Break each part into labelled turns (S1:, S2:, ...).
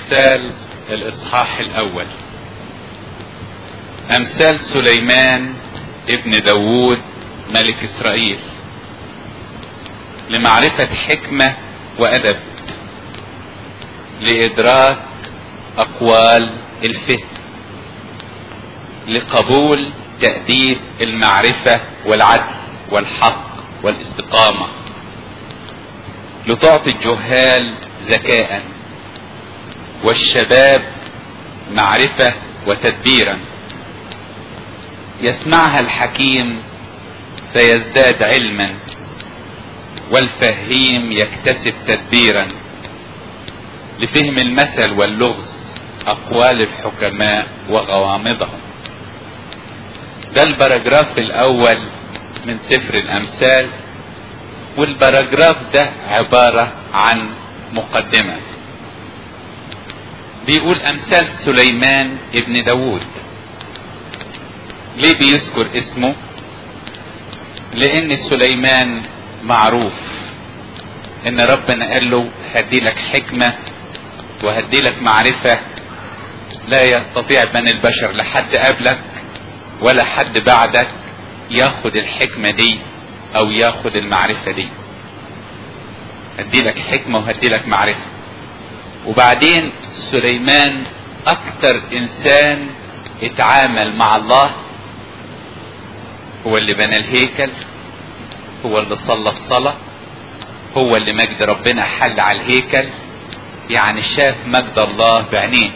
S1: الأمثال الإصحاح الأول أمثال سليمان ابن داوود ملك إسرائيل لمعرفة حكمة وأدب لإدراك أقوال الفهم لقبول تأديب المعرفة والعدل والحق والاستقامة لتعطي الجهال ذكاء والشباب معرفة وتدبيرا يسمعها الحكيم فيزداد علما والفهيم يكتسب تدبيرا لفهم المثل واللغز اقوال الحكماء وغوامضهم ده البراجراف الاول من سفر الامثال والبراجراف ده عبارة عن مقدمة بيقول امثال سليمان ابن داود ليه بيذكر اسمه لان سليمان معروف ان ربنا قال له هدي لك حكمة وهدي لك معرفة لا يستطيع بني البشر لحد قبلك ولا حد بعدك ياخد الحكمة دي او ياخد المعرفة دي هدي لك حكمة وهدي لك معرفة وبعدين سليمان اكتر انسان اتعامل مع الله هو اللي بنى الهيكل هو اللي صلى الصلاة هو اللي مجد ربنا حل على الهيكل يعني شاف مجد الله بعينيه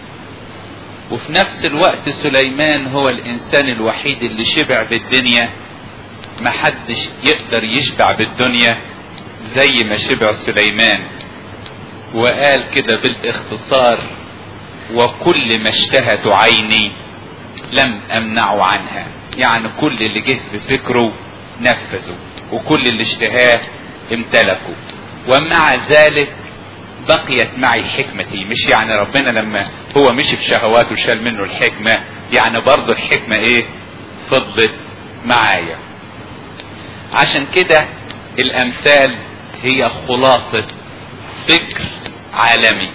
S1: وفي نفس الوقت سليمان هو الانسان الوحيد اللي شبع بالدنيا محدش يقدر يشبع بالدنيا زي ما شبع سليمان وقال كده بالاختصار وكل ما اشتهت عيني لم امنعه عنها يعني كل اللي جه في فكره نفذه وكل اللي اشتهاه امتلكه ومع ذلك بقيت معي حكمتي مش يعني ربنا لما هو مشي في شهواته شال منه الحكمة يعني برضه الحكمة ايه فضلت معايا عشان كده الامثال هي خلاصة فكر عالمي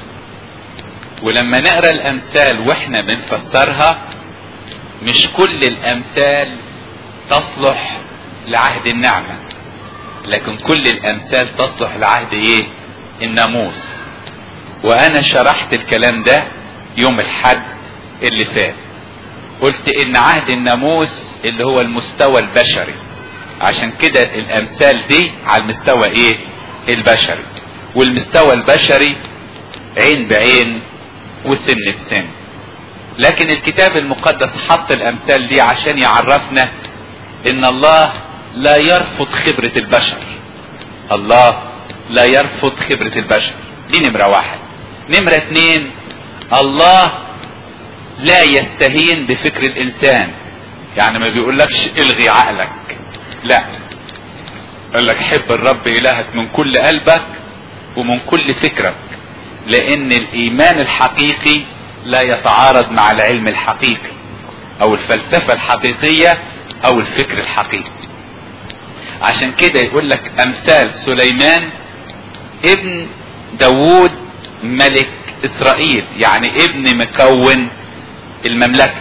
S1: ولما نقرا الامثال واحنا بنفسرها مش كل الامثال تصلح لعهد النعمة لكن كل الامثال تصلح لعهد ايه الناموس وانا شرحت الكلام ده يوم الحد اللي فات قلت ان عهد الناموس اللي هو المستوى البشري عشان كده الامثال دي على المستوى ايه البشري والمستوى البشري عين بعين وسن بسن لكن الكتاب المقدس حط الامثال دي عشان يعرفنا ان الله لا يرفض خبرة البشر الله لا يرفض خبرة البشر دي نمرة واحد نمرة اتنين الله لا يستهين بفكر الانسان يعني ما بيقولكش الغي عقلك لا قال لك حب الرب الهك من كل قلبك ومن كل فكرك لان الايمان الحقيقي لا يتعارض مع العلم الحقيقي او الفلسفة الحقيقية او الفكر الحقيقي عشان كده يقول لك امثال سليمان ابن داوود ملك اسرائيل يعني ابن مكون المملكة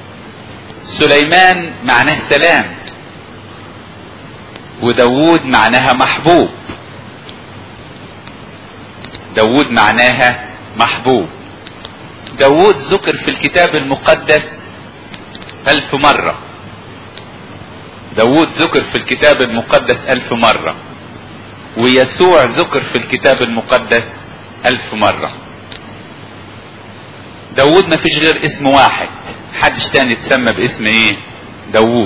S1: سليمان معناه سلام وداوود معناها محبوب داوود معناها محبوب داوود ذكر في الكتاب المقدس ألف مرة داوود ذكر في الكتاب المقدس ألف مرة ويسوع ذكر في الكتاب المقدس ألف مرة داوود ما فيش غير اسم واحد حدش تاني تسمى باسم ايه داوود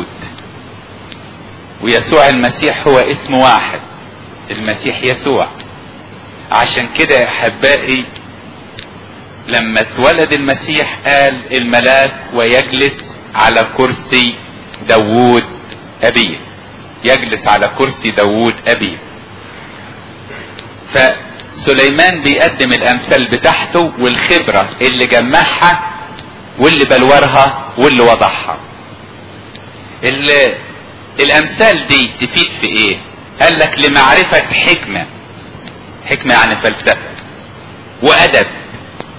S1: ويسوع المسيح هو اسم واحد المسيح يسوع عشان كده يا احبائي لما اتولد المسيح قال الملاك ويجلس على كرسي داوود ابيه يجلس على كرسي داوود ابيه فسليمان بيقدم الامثال بتاعته والخبرة اللي جمعها واللي بلورها واللي وضعها اللي الامثال دي تفيد في ايه قال لك لمعرفة حكمة حكمة يعني فلسفة وادب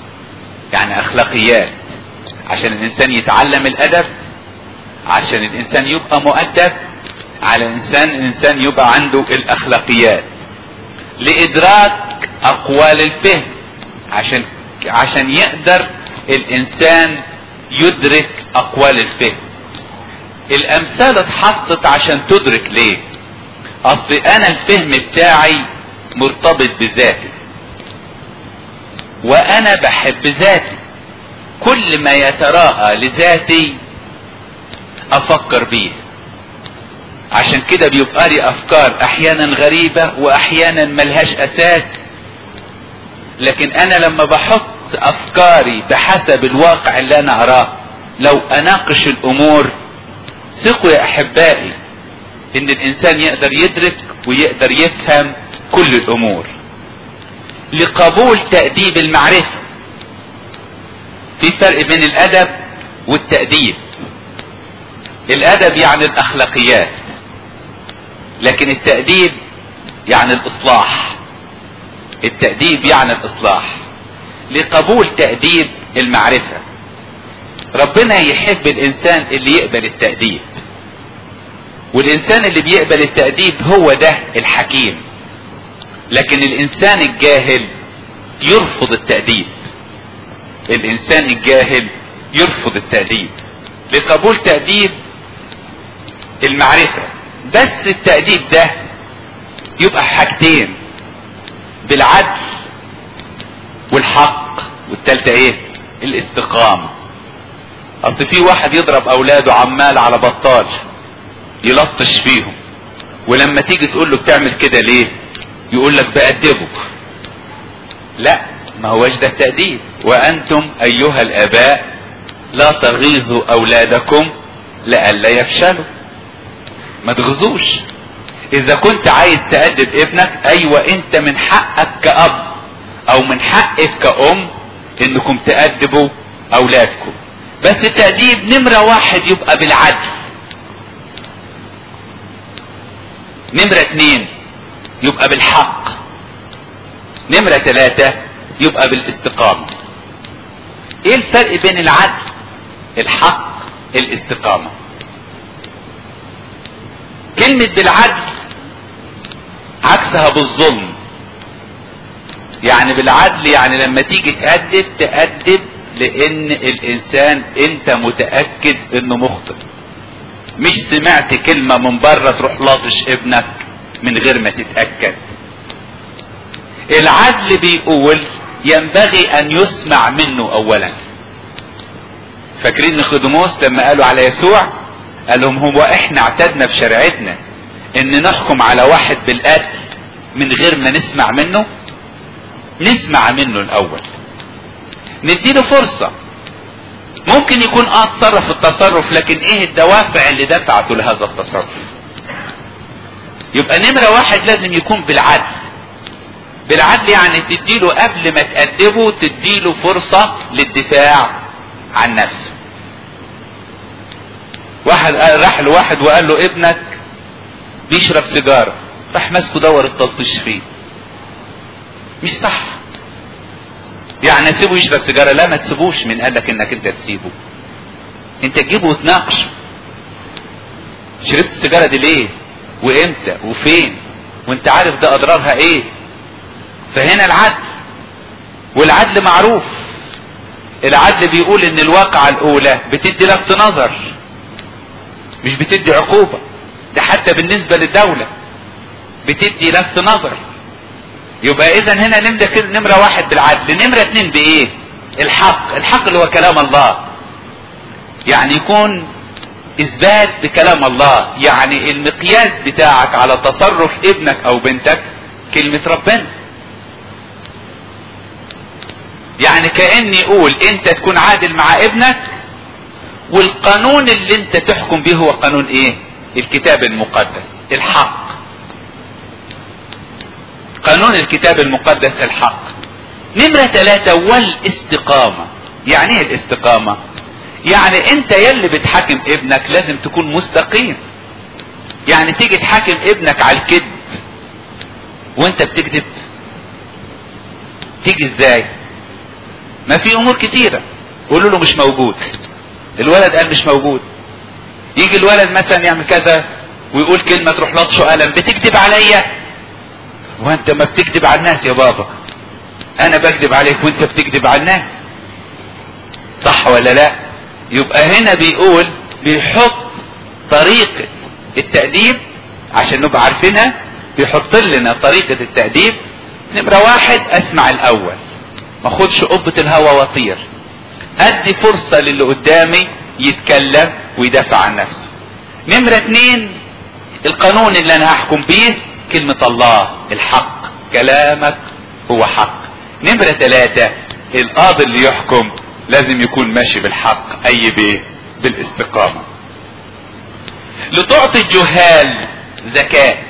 S1: يعني اخلاقيات عشان الانسان يتعلم الادب عشان الانسان يبقى مؤدب على الانسان الانسان يبقى عنده الاخلاقيات لادراك اقوال الفهم عشان عشان يقدر الانسان يدرك اقوال الفهم الامثال اتحطت عشان تدرك ليه اصل انا الفهم بتاعي مرتبط بذاتي وانا بحب ذاتي كل ما يتراءى لذاتي افكر بيه عشان كده بيبقى لي افكار احيانا غريبة واحيانا ملهاش اساس لكن انا لما بحط افكاري بحسب الواقع اللي انا اراه لو اناقش الامور ثقوا يا احبائي ان الانسان يقدر يدرك ويقدر يفهم كل الامور لقبول تأديب المعرفة في فرق بين الادب والتأديب الادب يعني الاخلاقيات لكن التأديب يعني الاصلاح التأديب يعني الاصلاح لقبول تأديب المعرفة ربنا يحب الانسان اللي يقبل التأديب والانسان اللي بيقبل التأديب هو ده الحكيم لكن الانسان الجاهل يرفض التأديب الانسان الجاهل يرفض التأديب لقبول تأديب المعرفة بس التأديب ده يبقى حاجتين بالعدل والحق والتالتة ايه الاستقامة اصل في واحد يضرب اولاده عمال على بطال يلطش فيهم ولما تيجي تقول له بتعمل كده ليه يقول لك بأدبك لا ما هوش ده التأديب وأنتم أيها الآباء لا تغيظوا أولادكم لئلا يفشلوا ما تغزوش إذا كنت عايز تأدب ابنك أيوة أنت من حقك كأب أو من حقك كأم إنكم تأدبوا أولادكم بس التأديب نمرة واحد يبقى بالعدل نمرة اتنين يبقى بالحق نمرة ثلاثة يبقى بالاستقامة ايه الفرق بين العدل الحق الاستقامة كلمة بالعدل عكسها بالظلم يعني بالعدل يعني لما تيجي تأدب تأدب لان الانسان انت متأكد انه مخطئ مش سمعت كلمة من بره تروح لاطش ابنك من غير ما تتأكد العدل بيقول ينبغي ان يسمع منه اولا فاكرين نيقوديموس لما قالوا على يسوع قال لهم هو احنا اعتدنا في شريعتنا ان نحكم على واحد بالقتل من غير ما نسمع منه نسمع منه الاول نديله فرصة ممكن يكون اه اتصرف التصرف لكن ايه الدوافع اللي دفعته لهذا التصرف يبقى نمرة واحد لازم يكون بالعدل بالعدل يعني تديله قبل ما تأدبه تديله فرصة للدفاع عن نفسه واحد قال راح لواحد وقال له ابنك بيشرب سيجارة راح ماسكه دور التلطيش فيه مش صح يعني سيبه يشرب سيجارة لا ما تسيبوش من قالك انك انت تسيبه انت تجيبه وتناقشه شربت السيجارة دي ليه وامتى وفين وانت عارف ده اضرارها ايه فهنا العدل والعدل معروف العدل بيقول ان الواقعة الاولى بتدي لفت نظر مش بتدي عقوبة ده حتى بالنسبة للدولة بتدي لفت نظر يبقى اذا هنا نمرة نمرة واحد بالعدل نمرة اتنين بايه الحق الحق اللي هو كلام الله يعني يكون اثبات بكلام الله يعني المقياس بتاعك على تصرف ابنك او بنتك كلمة ربنا يعني كأني يقول انت تكون عادل مع ابنك والقانون اللي انت تحكم به هو قانون ايه الكتاب المقدس الحق قانون الكتاب المقدس الحق نمرة ثلاثة والاستقامة يعني ايه الاستقامة يعني انت يلي بتحاكم ابنك لازم تكون مستقيم يعني تيجي تحاكم ابنك على الكذب وانت بتكذب تيجي ازاي ما في امور كتيرة قولوا له مش موجود الولد قال مش موجود يجي الولد مثلا يعمل كذا ويقول كلمة تروح لطشه قلم بتكذب عليا وانت ما بتكذب على الناس يا بابا انا بكذب عليك وانت بتكذب على الناس صح ولا لا يبقى هنا بيقول بيحط طريقة التأديب عشان نبقى عارفينها بيحط لنا طريقة التأديب نمرة واحد اسمع الاول ما خدش قبة الهوا واطير ادي فرصة للي قدامي يتكلم ويدافع عن نفسه نمرة اتنين القانون اللي انا هحكم بيه كلمة الله الحق كلامك هو حق نمرة ثلاثة القاضي اللي يحكم لازم يكون ماشي بالحق اي بايه بالاستقامة لتعطي الجهال ذكاء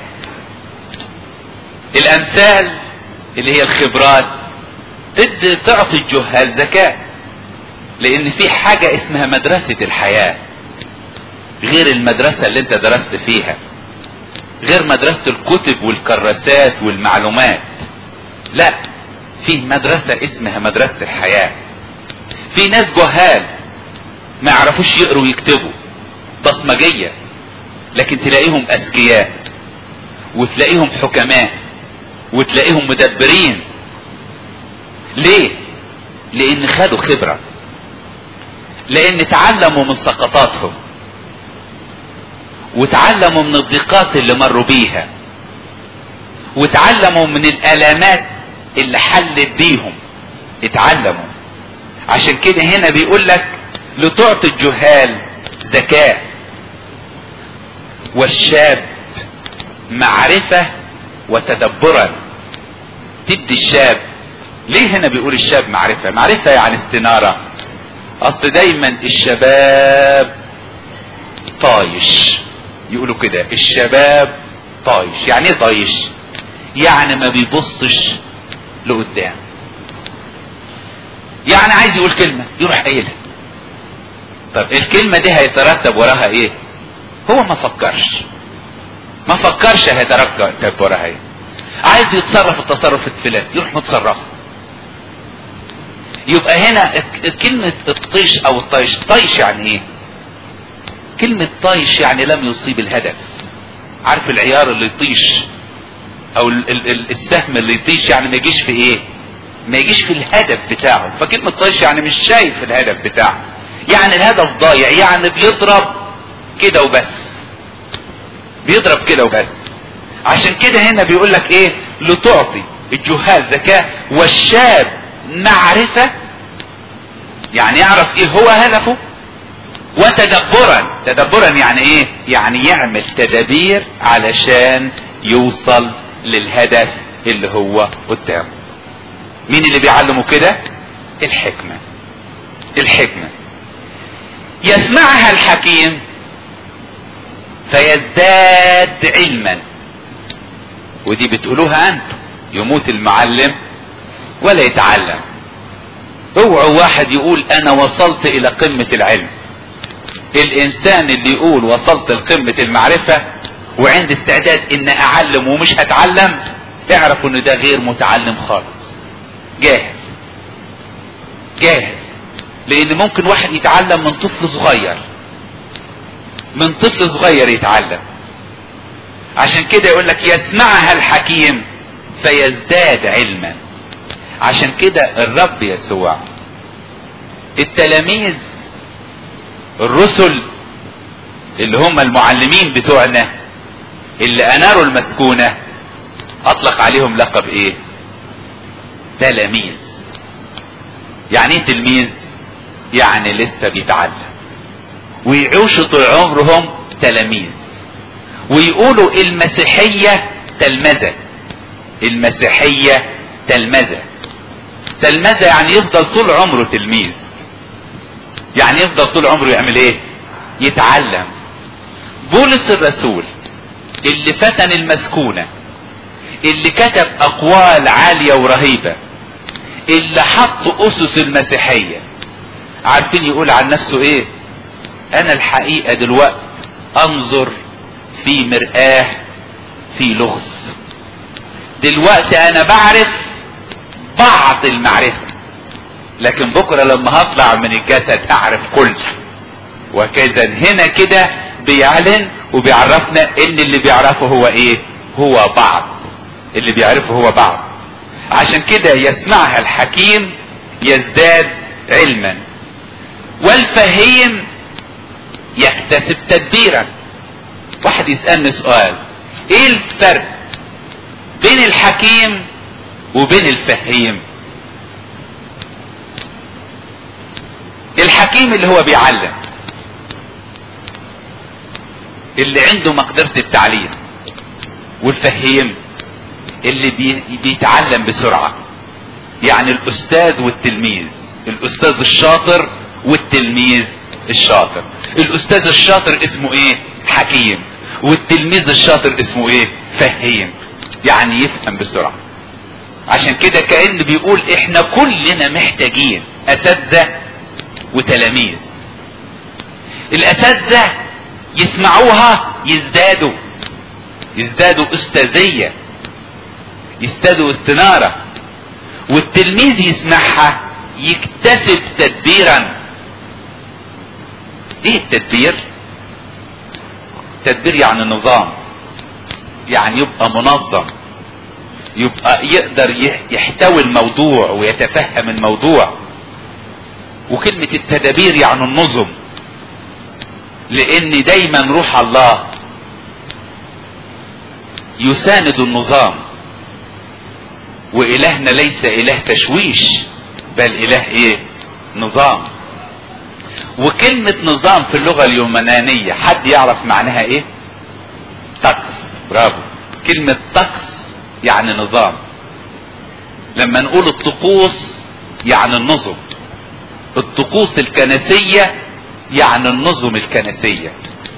S1: الامثال اللي هي الخبرات تدي تعطي الجهال ذكاء لان في حاجة اسمها مدرسة الحياة غير المدرسة اللي انت درست فيها غير مدرسة الكتب والكراسات والمعلومات لا في مدرسة اسمها مدرسة الحياة في ناس جهال ما يعرفوش يقروا ويكتبوا بصمجية لكن تلاقيهم اذكياء وتلاقيهم حكماء وتلاقيهم مدبرين ليه لان خدوا خبرة لان تعلموا من سقطاتهم وتعلموا من الضيقات اللي مروا بيها وتعلموا من الالامات اللي حلت بيهم اتعلموا عشان كده هنا بيقول لك لتعطي الجهال ذكاء والشاب معرفة وتدبرا تدي الشاب ليه هنا بيقول الشاب معرفة معرفة يعني استنارة اصل دايما الشباب طايش يقولوا كده الشباب طايش يعني ايه طايش يعني ما بيبصش لقدام يعني عايز يقول كلمة يروح قايلها طب الكلمة دي هيترتب وراها ايه هو ما فكرش ما فكرش هيترتب وراها ايه عايز يتصرف التصرف الفلاني يروح متصرفه يبقى هنا كلمة الطيش او الطيش طيش يعني ايه كلمة طيش يعني لم يصيب الهدف عارف العيار اللي يطيش او ال ال ال السهم اللي يطيش يعني ما يجيش في ايه ما يجيش في الهدف بتاعه فكلمة طيش يعني مش شايف الهدف بتاعه يعني الهدف ضايع يعني بيضرب كده وبس بيضرب كده وبس عشان كده هنا بيقول لك ايه لتعطي الجهال ذكاء والشاب معرفة يعني يعرف ايه هو هدفه وتدبرا تدبرا يعني ايه يعني يعمل تدابير علشان يوصل للهدف اللي هو قدامه مين اللي بيعلمه كده الحكمة الحكمة يسمعها الحكيم فيزداد علما ودي بتقولوها انتم يموت المعلم ولا يتعلم اوعوا واحد يقول انا وصلت الى قمة العلم الانسان اللي يقول وصلت لقمة المعرفة وعند استعداد ان اعلم ومش هتعلم اعرفوا ان ده غير متعلم خالص جاهل جاهل لان ممكن واحد يتعلم من طفل صغير من طفل صغير يتعلم عشان كده يقول لك يسمعها الحكيم فيزداد علما عشان كده الرب يسوع التلاميذ الرسل اللي هم المعلمين بتوعنا اللي اناروا المسكونة اطلق عليهم لقب ايه تلاميذ يعني ايه تلميذ يعني لسه بيتعلم ويعيشوا طول عمرهم تلاميذ ويقولوا المسيحية تلمذة المسيحية تلمذة تلمذة يعني يفضل طول عمره تلميذ يعني يفضل طول عمره يعمل ايه يتعلم بولس الرسول اللي فتن المسكونة اللي كتب اقوال عالية ورهيبة اللي حط اسس المسيحية عارفين يقول عن نفسه ايه انا الحقيقة دلوقت انظر في مرآة في لغز دلوقتي انا بعرف بعض المعرفة لكن بكرة لما هطلع من الجسد اعرف كل وكذا هنا كده بيعلن وبيعرفنا ان اللي بيعرفه هو ايه هو بعض اللي بيعرفه هو بعض عشان كده يسمعها الحكيم يزداد علما والفهيم يكتسب تدبيرا واحد يسألني سؤال ايه الفرق بين الحكيم وبين الفهيم الحكيم اللي هو بيعلم اللي عنده مقدرة التعليم والفهيم اللي بي بيتعلم بسرعة يعني الاستاذ والتلميذ الاستاذ الشاطر والتلميذ الشاطر الاستاذ الشاطر اسمه ايه حكيم والتلميذ الشاطر اسمه ايه فهيم يعني يفهم بسرعة عشان كده كأن بيقول احنا كلنا محتاجين اساتذة وتلاميذ الاساتذة يسمعوها يزدادوا يزدادوا استاذية يزدادوا استنارة والتلميذ يسمعها يكتسب تدبيرا ايه التدبير تدبير يعني نظام يعني يبقى منظم يبقى يقدر يحتوي الموضوع ويتفهم الموضوع وكلمة التدابير يعني النظم لان دايما روح الله يساند النظام والهنا ليس اله تشويش بل اله ايه نظام وكلمة نظام في اللغة اليونانية حد يعرف معناها ايه طقس برافو كلمة طقس يعني نظام لما نقول الطقوس يعني النظم الطقوس الكنسية يعني النظم الكنسية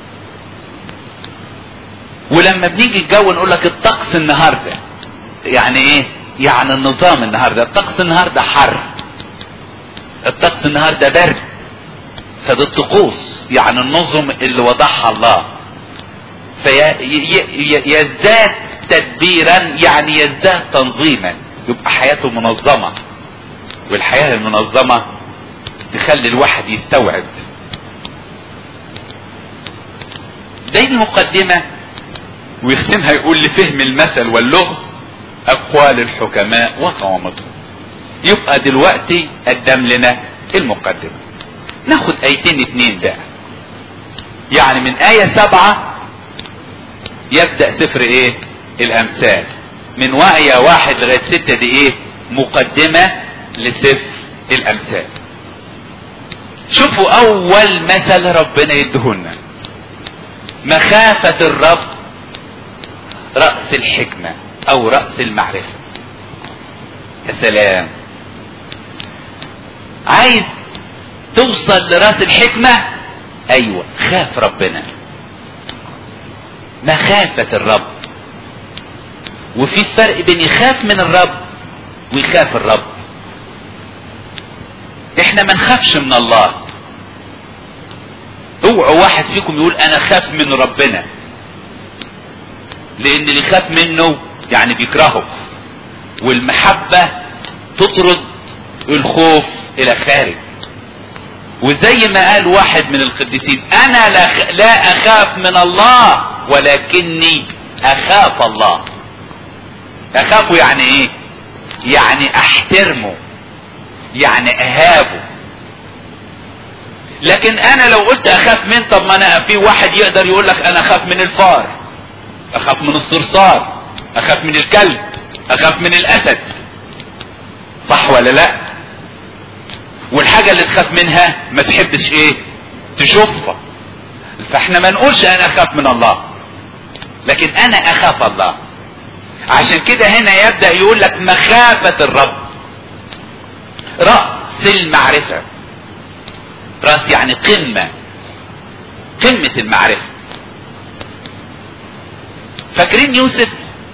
S1: ولما بنيجي الجو نقول لك الطقس النهاردة يعني ايه يعني النظام النهاردة الطقس النهاردة حر الطقس النهاردة برد فده الطقوس يعني النظم اللي وضعها الله فيزداد تدبيرا يعني يزداد تنظيما يبقى حياته منظمة والحياة المنظمة تخلي الواحد يستوعب دي المقدمة ويختمها يقول لفهم المثل واللغز اقوال الحكماء وقوامتهم يبقى دلوقتي قدم لنا المقدمة ناخد ايتين اتنين بقى يعني من آية سبعة يبدأ سفر ايه الامثال من وآية واحد لغاية ستة دي ايه مقدمة لسفر الامثال شوفوا اول مثل ربنا يدهنا مخافة الرب رأس الحكمة او رأس المعرفة يا سلام عايز توصل لراس الحكمة ايوه خاف ربنا مخافة الرب وفي فرق بين يخاف من الرب ويخاف الرب احنا ما نخافش من الله اوعوا واحد فيكم يقول انا خاف من ربنا لان اللي خاف منه يعني بيكرهه والمحبة تطرد الخوف الى خارج وزي ما قال واحد من القديسين انا لا, لا اخاف من الله ولكني اخاف الله اخافه يعني ايه يعني احترمه يعني اهابه لكن انا لو قلت اخاف من طب ما انا في واحد يقدر يقول لك انا اخاف من الفار اخاف من الصرصار اخاف من الكلب اخاف من الاسد صح ولا لا والحاجة اللي تخاف منها ما تحبش ايه تشوفها فاحنا ما نقولش انا اخاف من الله لكن انا اخاف الله عشان كده هنا يبدأ يقول لك مخافة الرب رأس المعرفة رأس يعني قمة قمة المعرفة فاكرين يوسف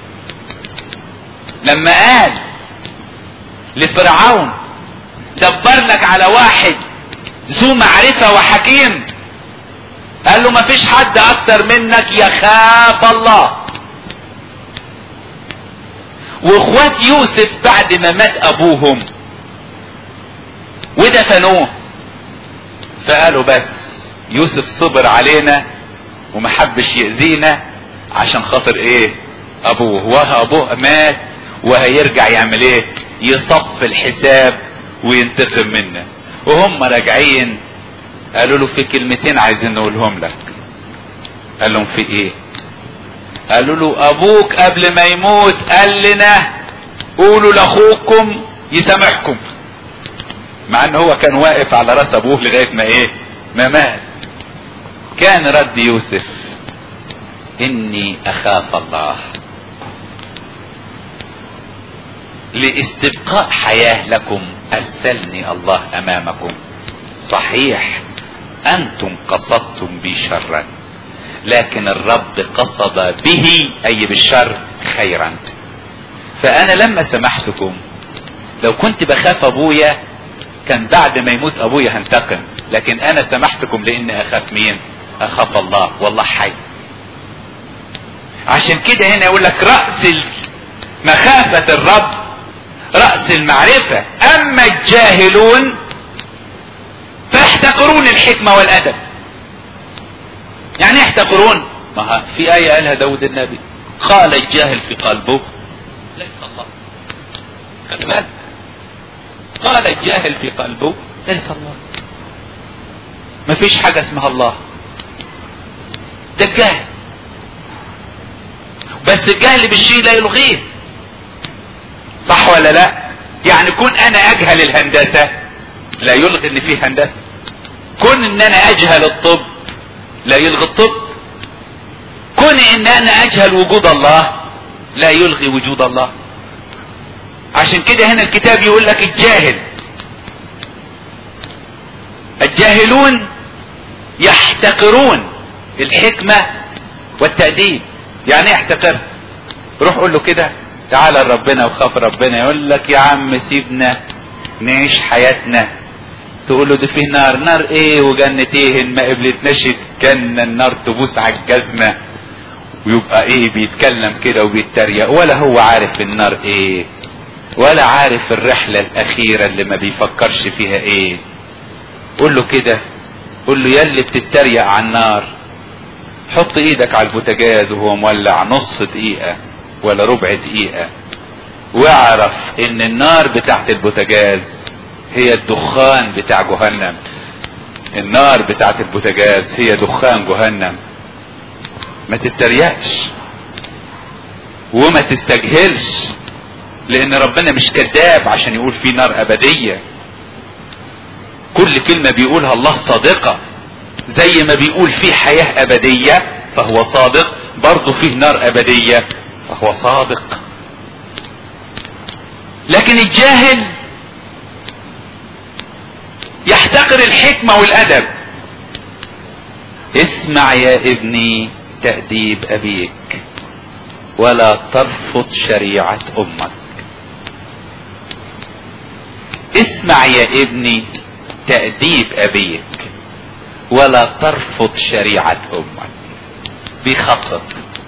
S1: لما قال لفرعون دبر لك على واحد ذو معرفة وحكيم قال له مفيش حد اكتر منك يخاف الله واخوات يوسف بعد ما مات ابوهم ودفنوه فقالوا بس يوسف صبر علينا وما حبش يأذينا عشان خاطر ايه ابوه وابوه مات وهيرجع يعمل ايه يصف الحساب وينتقم منا وهم راجعين قالوا له في كلمتين عايزين نقولهم لك قال لهم في ايه قالوا له ابوك قبل ما يموت قال لنا قولوا لاخوكم يسامحكم مع ان هو كان واقف على راس ابوه لغايه ما ايه ما مات كان رد يوسف اني اخاف الله لاستبقاء حياه لكم ارسلني الله امامكم صحيح انتم قصدتم بي شرا لكن الرب قصد به اي بالشر خيرا فانا لما سمحتكم لو كنت بخاف ابويا كان بعد ما يموت ابويا هنتقم لكن انا سمحتكم لاني اخاف مين اخاف الله والله حي عشان كده هنا يقول لك رأس مخافة الرب رأس المعرفة اما الجاهلون فيحتقرون الحكمة والادب يعني يحتقرون ما في آية قالها داود النبي قال الجاهل في قلبه ليس الله خلي بالك قال الجاهل في قلبه ليس الله ما فيش حاجة اسمها الله ده الجهل بس الجهل بالشيء لا يلغيه صح ولا لا يعني كون انا اجهل الهندسة لا يلغي ان فيه هندسة كون ان انا اجهل الطب لا يلغي الطب كون ان انا اجهل وجود الله لا يلغي وجود الله عشان كده هنا الكتاب يقول لك الجاهل الجاهلون يحتقرون الحكمة والتأديب يعني ايه يحتقر روح قول له كده تعالى لربنا وخاف ربنا يقول لك يا عم سيبنا نعيش حياتنا تقول له ده فيه نار نار ايه وجنة ايه ما قبلتناش كان النار تبوس على الجزمة ويبقى ايه بيتكلم كده وبيتريق ولا هو عارف النار ايه ولا عارف الرحلة الاخيرة اللي ما بيفكرش فيها ايه قول له كده قول له يلي بتتريق على النار حط ايدك على البوتاجاز وهو مولع نص دقيقة ولا ربع دقيقة واعرف ان النار بتاعت البوتاجاز هي الدخان بتاع جهنم النار بتاعت البوتاجاز هي دخان جهنم ما تتريقش وما تستجهلش لان ربنا مش كذاب عشان يقول في نار ابدية كل كلمة بيقولها الله صادقة زي ما بيقول في حياة ابدية فهو صادق برضه فيه نار ابدية فهو صادق لكن الجاهل يحتقر الحكمة والادب اسمع يا ابني تأديب ابيك ولا ترفض شريعة امك اسمع يا ابني تأديب ابيك ولا ترفض شريعة امك بيخطط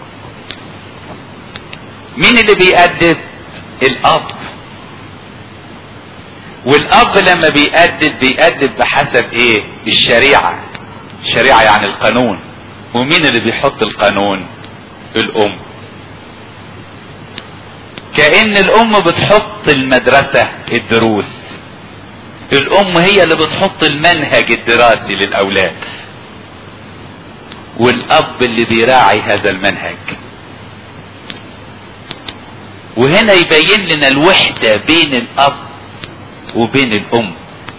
S1: مين اللي بيأدب الاب والاب لما بيأدب بيأدب بحسب ايه الشريعة الشريعة يعني القانون ومين اللي بيحط القانون الام كأن الام بتحط المدرسة الدروس الام هي اللي بتحط المنهج الدراسي للاولاد والاب اللي بيراعي هذا المنهج وهنا يبين لنا الوحدة بين الاب وبين الام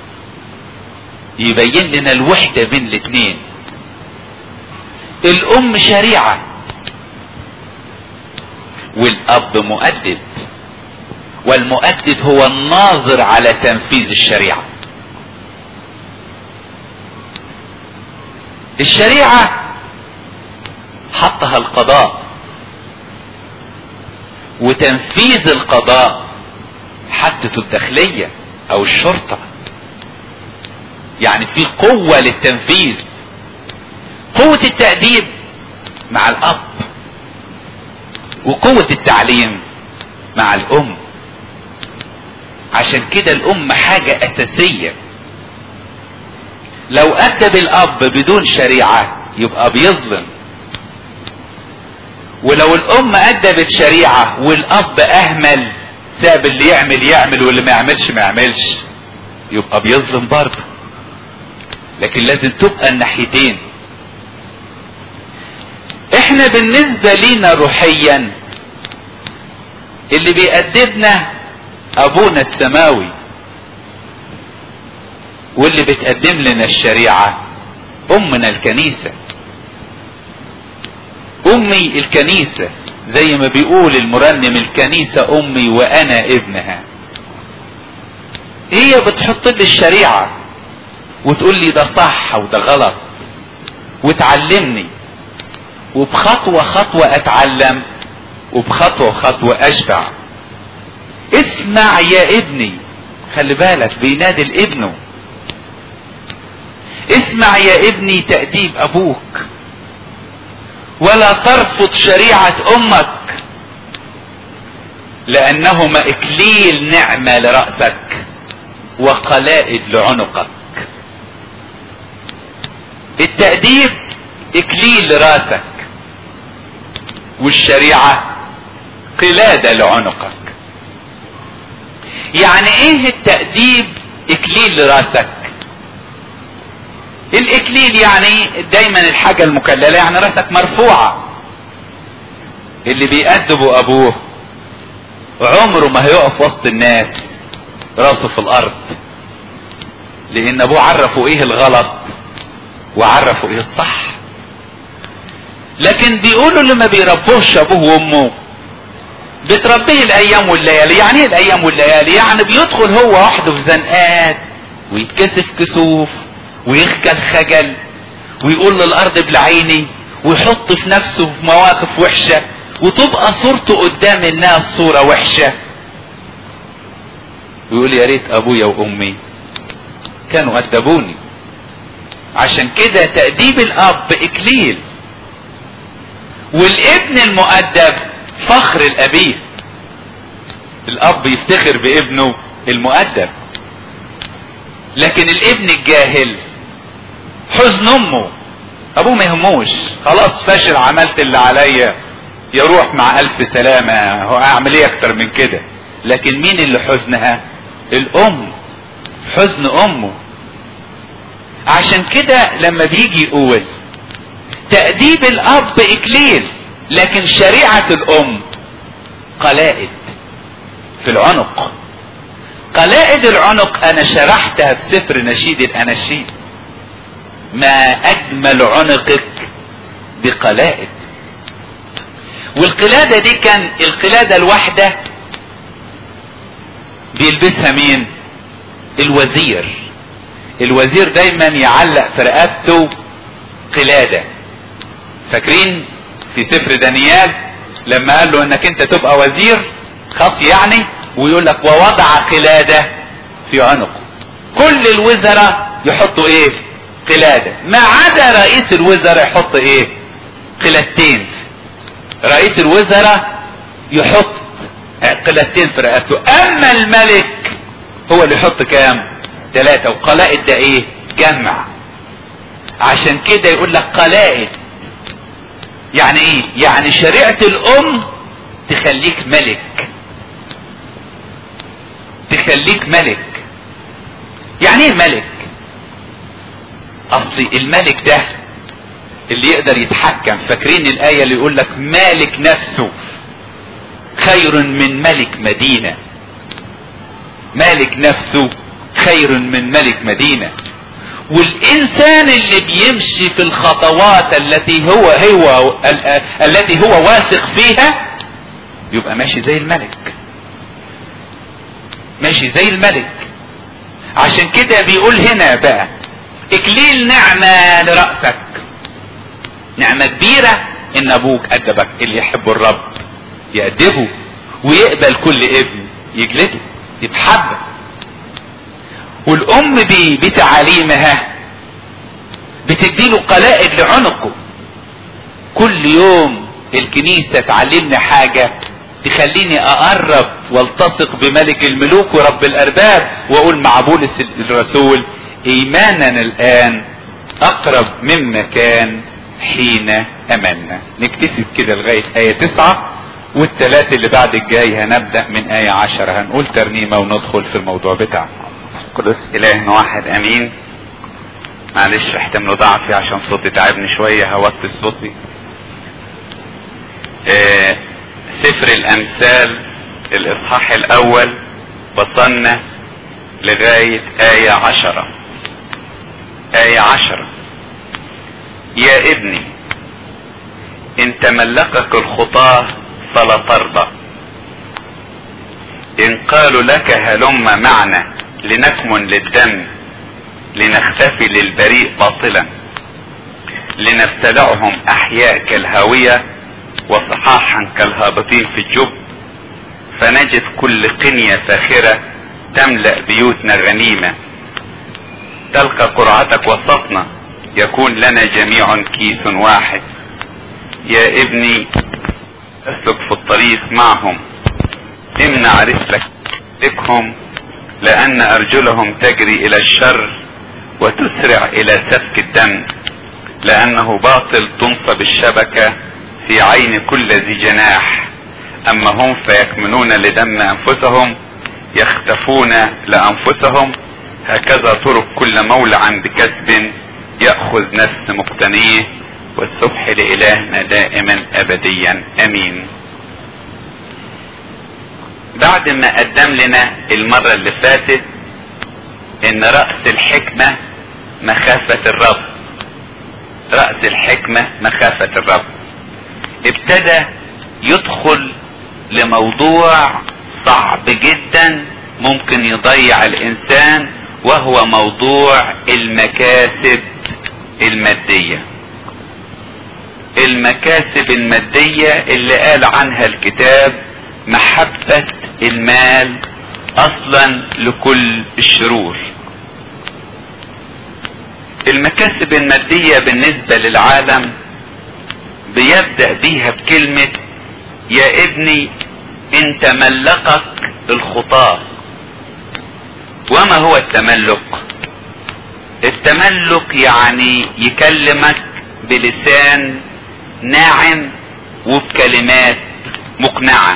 S1: يبين لنا الوحدة بين الاثنين الام شريعة والاب مؤدب والمؤدب هو الناظر على تنفيذ الشريعة الشريعة حطها القضاء وتنفيذ القضاء حدته الداخلية او الشرطة يعني في قوة للتنفيذ قوة التأديب مع الاب وقوة التعليم مع الام عشان كده الام حاجة اساسية لو ادب الاب بدون شريعة يبقى بيظلم ولو الام ادبت شريعة والاب اهمل ساب اللي يعمل يعمل واللي ما يعملش ما يعملش يبقى بيظلم برضه لكن لازم تبقى الناحيتين احنا بالنسبة لينا روحيا اللي بيأدبنا ابونا السماوي واللي بتقدم لنا الشريعة امنا الكنيسة امي الكنيسة زي ما بيقول المرنم الكنيسة امي وانا ابنها هي بتحط لي الشريعة وتقول لي ده صح وده غلط وتعلمني وبخطوة خطوة اتعلم وبخطوة خطوة اشبع اسمع يا ابني خلي بالك بينادي لابنه اسمع يا ابني تأديب ابوك ولا ترفض شريعة امك لانهما اكليل نعمة لرأسك وقلائد لعنقك التأديب اكليل لراسك والشريعة قلادة لعنقك يعني ايه التأديب اكليل لراسك الاكليل يعني دايما الحاجة المكللة يعني راسك مرفوعة اللي بيأدبه ابوه عمره ما هيقف وسط الناس راسه في الارض لان ابوه عرفه ايه الغلط وعرفوا ايه الصح لكن بيقولوا اللي ما بيربوش ابوه وامه بتربيه الايام والليالي يعني ايه الايام والليالي يعني بيدخل هو وحده في زنقات ويتكسف كسوف ويخجل خجل ويقول للارض بالعيني ويحط في نفسه في مواقف وحشة وتبقى صورته قدام الناس صورة وحشة ويقول يا ريت ابويا وامي كانوا ادبوني عشان كده تأديب الاب اكليل والابن المؤدب فخر الابيه الاب يفتخر بابنه المؤدب لكن الابن الجاهل حزن امه ابوه ما يهموش خلاص فاشل عملت اللي عليا يروح مع الف سلامة هو اعمل ايه اكتر من كده لكن مين اللي حزنها الام حزن امه عشان كده لما بيجي يقول تأديب الاب اكليل لكن شريعة الام قلائد في العنق قلائد العنق انا شرحتها في سفر نشيد الاناشيد ما اجمل عنقك بقلائد والقلادة دي كان القلادة الواحدة بيلبسها مين الوزير الوزير دايما يعلق في رقبته قلادة فاكرين في سفر دانيال لما قال له انك انت تبقى وزير خط يعني ويقول لك ووضع قلادة في عنقه كل الوزراء يحطوا ايه قلادة ما عدا رئيس الوزراء يحط ايه قلادتين رئيس الوزراء يحط قلادتين في رقبته اما الملك هو اللي يحط كام ثلاثة وقلائد ده ايه جمع عشان كده يقول لك قلائد يعني ايه يعني شريعة الام تخليك ملك تخليك ملك يعني ايه ملك اصل الملك ده اللي يقدر يتحكم فاكرين الاية اللي يقول لك مالك نفسه خير من ملك مدينة مالك نفسه خير من ملك مدينة والانسان اللي بيمشي في الخطوات التي هو هو ال- التي هو واثق فيها يبقى ماشي زي الملك ماشي زي الملك عشان كده بيقول هنا بقى اكليل نعمة لرأسك نعمة كبيرة ان ابوك ادبك اللي يحب الرب يأدبه ويقبل كل ابن يجلده يتحبب والام دي بتعاليمها بتديله قلائد لعنقه كل يوم الكنيسة تعلمني حاجة تخليني اقرب والتصق بملك الملوك ورب الارباب واقول مع بولس الرسول ايماننا الان اقرب مما كان حين امنا نكتسب كده لغاية اية تسعة والثلاثة اللي بعد الجاي هنبدأ من اية عشرة هنقول ترنيمة وندخل في الموضوع بتاعنا
S2: قدس اله واحد امين معلش احتملوا ضعفي عشان صوتي تعبني شوية هوطي صوتي آه سفر الامثال الاصحاح الاول وصلنا لغاية آية عشرة آية عشرة يا ابني ان تملكك الخطاة فلا ترضى ان قالوا لك هلم معنا لنكمن للدم لنختفي للبريء باطلا لنبتلعهم احياء كالهاوية وصحاحا كالهابطين في الجب فنجد كل قنية فاخرة تملأ بيوتنا غنيمة تلقى قرعتك وسطنا يكون لنا جميع كيس واحد يا ابني اسلك في الطريق معهم امنع رسلك بكهم لان ارجلهم تجري الى الشر وتسرع الى سفك الدم لانه باطل تنصب الشبكة في عين كل ذي جناح اما هم فيكمنون لدم انفسهم يختفون لانفسهم هكذا طرق كل مولع بكسب يأخذ نفس مقتنيه والسبح لإلهنا دائما أبديا أمين بعد ما قدم لنا المرة اللي فاتت ان رأس الحكمة مخافة الرب رأس الحكمة مخافة الرب ابتدى يدخل لموضوع صعب جدا ممكن يضيع الانسان وهو موضوع المكاسب المادية المكاسب المادية اللي قال عنها الكتاب محبة المال اصلا لكل الشرور المكاسب المادية بالنسبة للعالم بيبدأ بيها بكلمة يا ابني ان تملقك الخطاه وما هو التملك التملك يعني يكلمك بلسان ناعم وبكلمات مقنعة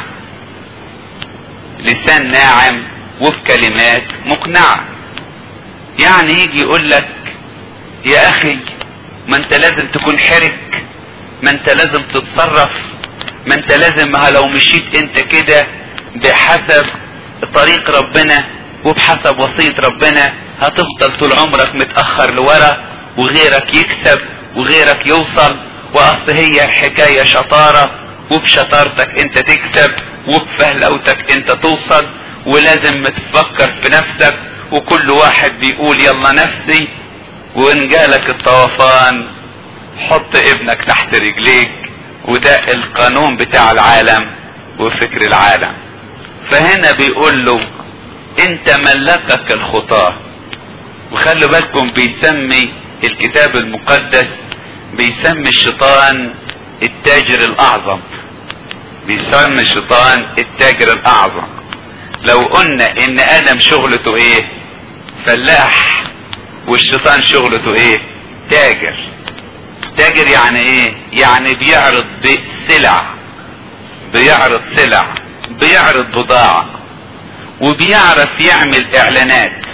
S2: لسان ناعم وبكلمات مقنعة يعني يجي يقول لك يا اخي ما انت لازم تكون حرك ما انت لازم تتصرف ما انت لازم لو مشيت انت كده بحسب طريق ربنا وبحسب وصية ربنا هتفضل طول عمرك متأخر لورا وغيرك يكسب وغيرك يوصل واصل هي الحكاية شطارة وبشطارتك انت تكسب وبفهلوتك انت توصل ولازم تفكر في نفسك وكل واحد بيقول يلا نفسي وان جالك الطوفان حط ابنك تحت رجليك وده القانون بتاع العالم وفكر العالم فهنا بيقول له انت ملكك الخطاة وخلوا بالكم بيسمي الكتاب المقدس بيسمي الشيطان التاجر الاعظم بيسمي الشيطان التاجر الاعظم لو قلنا ان ادم شغلته ايه فلاح والشيطان شغلته ايه تاجر تاجر يعني ايه يعني بيعرض سلع بيعرض سلع بيعرض بضاعة وبيعرف يعمل اعلانات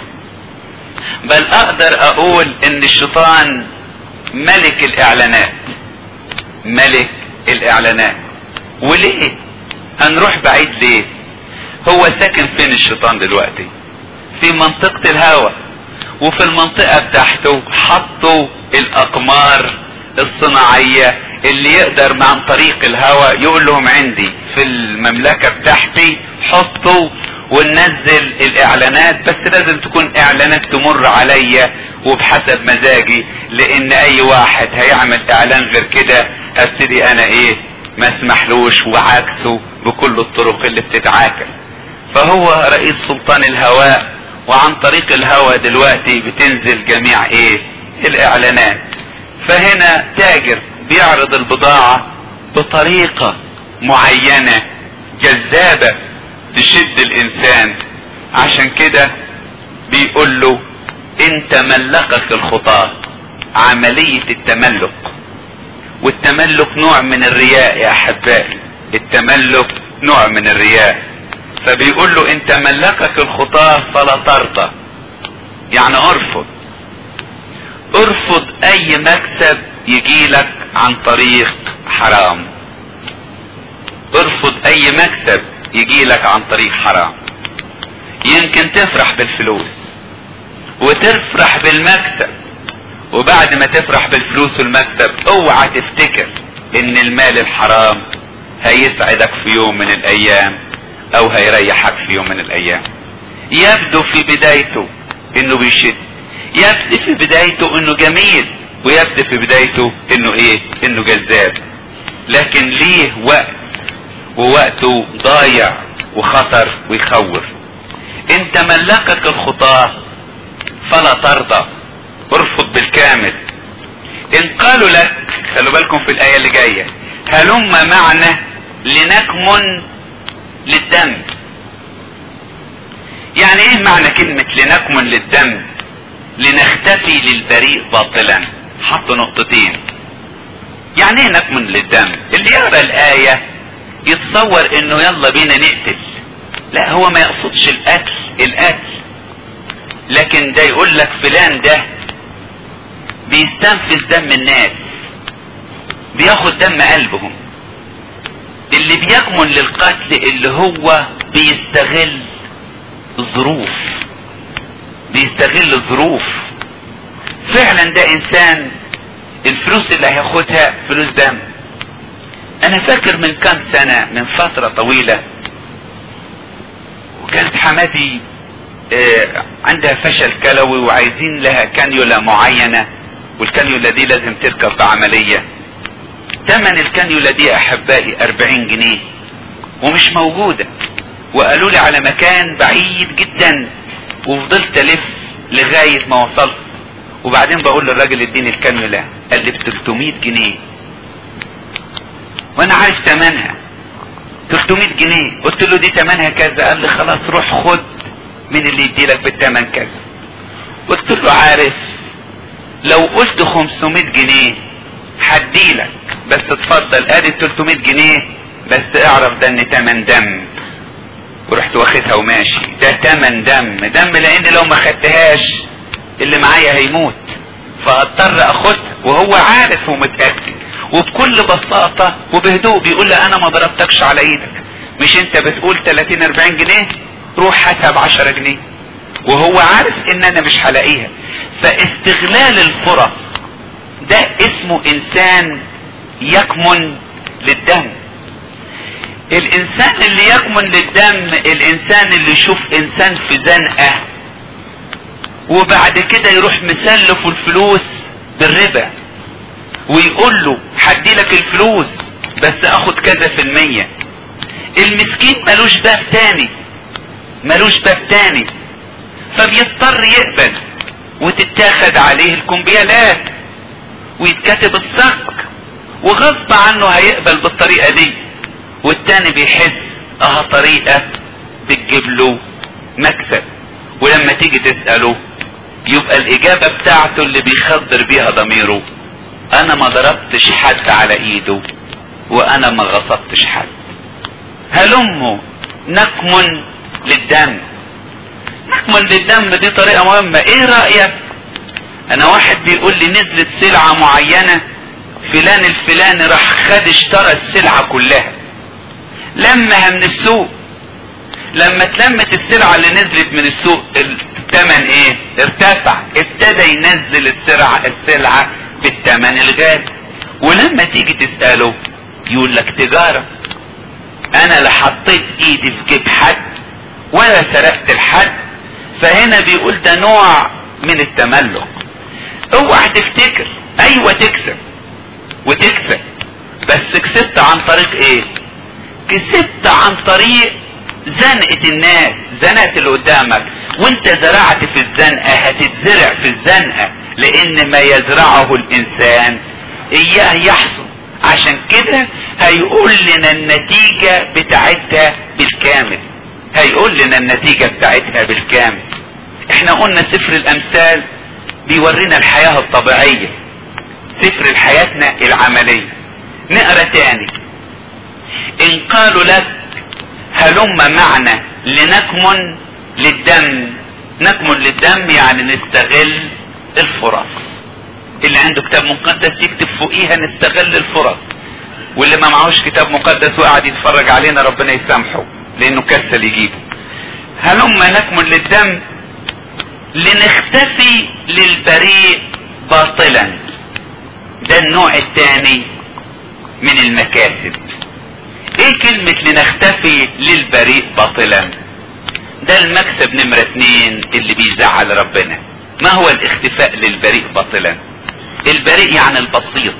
S2: بل اقدر اقول ان الشيطان ملك الاعلانات ملك الاعلانات وليه هنروح بعيد ليه هو ساكن فين الشيطان دلوقتي في منطقة الهوى وفي المنطقة بتاعته حطوا الاقمار الصناعية اللي يقدر عن طريق الهوى يقول لهم عندي في المملكة بتاعتي حطوا وننزل الاعلانات بس لازم تكون اعلانات تمر عليا وبحسب مزاجي لان اي واحد هيعمل اعلان غير كده ابتدي انا ايه ما اسمحلوش وعكسه بكل الطرق اللي بتتعاكس فهو رئيس سلطان الهواء وعن طريق الهواء دلوقتي بتنزل جميع ايه الاعلانات فهنا تاجر بيعرض البضاعة بطريقة معينة جذابة تشد الانسان عشان كده بيقول له ان تملكك الخطاة عملية التملك والتملك نوع من الرياء يا احبائي التملك نوع من الرياء فبيقول له ان تملكك الخطاة فلا ترضى يعني ارفض ارفض اي مكسب يجيلك عن طريق حرام ارفض اي مكسب يجيلك عن طريق حرام يمكن تفرح بالفلوس وتفرح بالمكسب وبعد ما تفرح بالفلوس والمكسب اوعى تفتكر ان المال الحرام هيسعدك في يوم من الايام او هيريحك في يوم من الايام يبدو في بدايته انه بيشد يبدو في بدايته انه جميل ويبدو في بدايته انه ايه انه جذاب لكن ليه وقت ووقته ضايع وخطر ويخوف ان تملكك الخطاه فلا ترضى ارفض بالكامل ان قالوا لك خلوا بالكم في الايه اللي جايه هلم معنا لنكمن للدم يعني ايه معنى كلمة لنكمن للدم لنختفي للبريء باطلا حطوا نقطتين يعني ايه نكمن للدم اللي يقرا الايه يتصور انه يلا بينا نقتل لا هو ما يقصدش القتل القتل لكن ده يقول لك فلان ده بيستنفذ دم الناس بياخد دم قلبهم اللي بيكمن للقتل اللي هو بيستغل الظروف بيستغل الظروف فعلا ده انسان الفلوس اللي هياخدها فلوس دم انا فاكر من كام سنة من فترة طويلة وكانت حماتي آه عندها فشل كلوي وعايزين لها كانيولا معينة والكانيولا دي لازم تركب بعملية تمن الكانيولا دي احبائي اربعين جنيه ومش موجودة وقالوا لي على مكان بعيد جدا وفضلت الف لغاية ما وصلت وبعدين بقول للراجل اديني الكانيولا قال لي ب 300 جنيه وانا عارف تمنها 300 جنيه قلت له دي تمنها كذا قال لي خلاص روح خد من اللي يديلك بالتمن كذا قلت له عارف لو قلت 500 جنيه هديلك بس اتفضل ادي 300 جنيه بس اعرف ده ان تمن دم ورحت واخدها وماشي ده تمن دم دم لان لو ما خدتهاش اللي معايا هيموت فاضطر اخدها وهو عارف ومتاكد وبكل بساطه وبهدوء بيقول لي انا ما ضربتكش على ايدك مش انت بتقول 30 40 جنيه روح هاتها ب 10 جنيه وهو عارف ان انا مش هلاقيها فاستغلال الفرص ده اسمه انسان يكمن للدم الانسان اللي يكمن للدم الانسان اللي يشوف انسان في زنقه وبعد كده يروح مسلف الفلوس بالربا ويقول له هدي لك الفلوس بس اخد كذا في المية المسكين ملوش باب تاني ملوش باب تاني فبيضطر يقبل وتتاخد عليه الكمبيالات ويتكتب الصك وغصب عنه هيقبل بالطريقة دي والتاني بيحس اه طريقة بتجيب له مكسب ولما تيجي تسأله يبقى الاجابة بتاعته اللي بيخدر بيها ضميره انا ما ضربتش حد على ايده وانا ما غصبتش حد هلموا نكمن للدم نكمن للدم دي طريقة مهمة ايه رأيك انا واحد بيقول لي نزلت سلعة معينة فلان الفلاني راح خد اشترى السلعة كلها لمها من السوق لما اتلمت السلعة اللي نزلت من السوق الثمن ايه ارتفع ابتدى ينزل السلعة السلعة بالثمن الغالي ولما تيجي تسأله يقول لك تجارة انا لا حطيت ايدي في جيب حد ولا سرقت الحد فهنا بيقول ده نوع من التملك اوعى تفتكر ايوه تكسب وتكسب بس كسبت عن طريق ايه كسبت عن طريق زنقة الناس زنقة اللي قدامك وانت زرعت في الزنقة هتتزرع في الزنقة لان ما يزرعه الانسان اياه يحصل عشان كده هيقول لنا النتيجة بتاعتها بالكامل هيقول لنا النتيجة بتاعتها بالكامل احنا قلنا سفر الامثال بيورينا الحياة الطبيعية سفر حياتنا العملية نقرا تاني ان قالوا لك هلم معنا لنكمن للدم نكمن للدم يعني نستغل الفرص اللي عنده كتاب مقدس يكتب فوقيها نستغل الفرص واللي ما معهوش كتاب مقدس وقاعد يتفرج علينا ربنا يسامحه لانه كسل يجيبه هلم نكمن للدم لنختفي للبريء باطلا ده النوع الثاني من المكاسب ايه كلمة لنختفي للبريء باطلا ده المكسب نمرة اتنين اللي بيزعل ربنا ما هو الاختفاء للبريء باطلا البريء يعني البسيط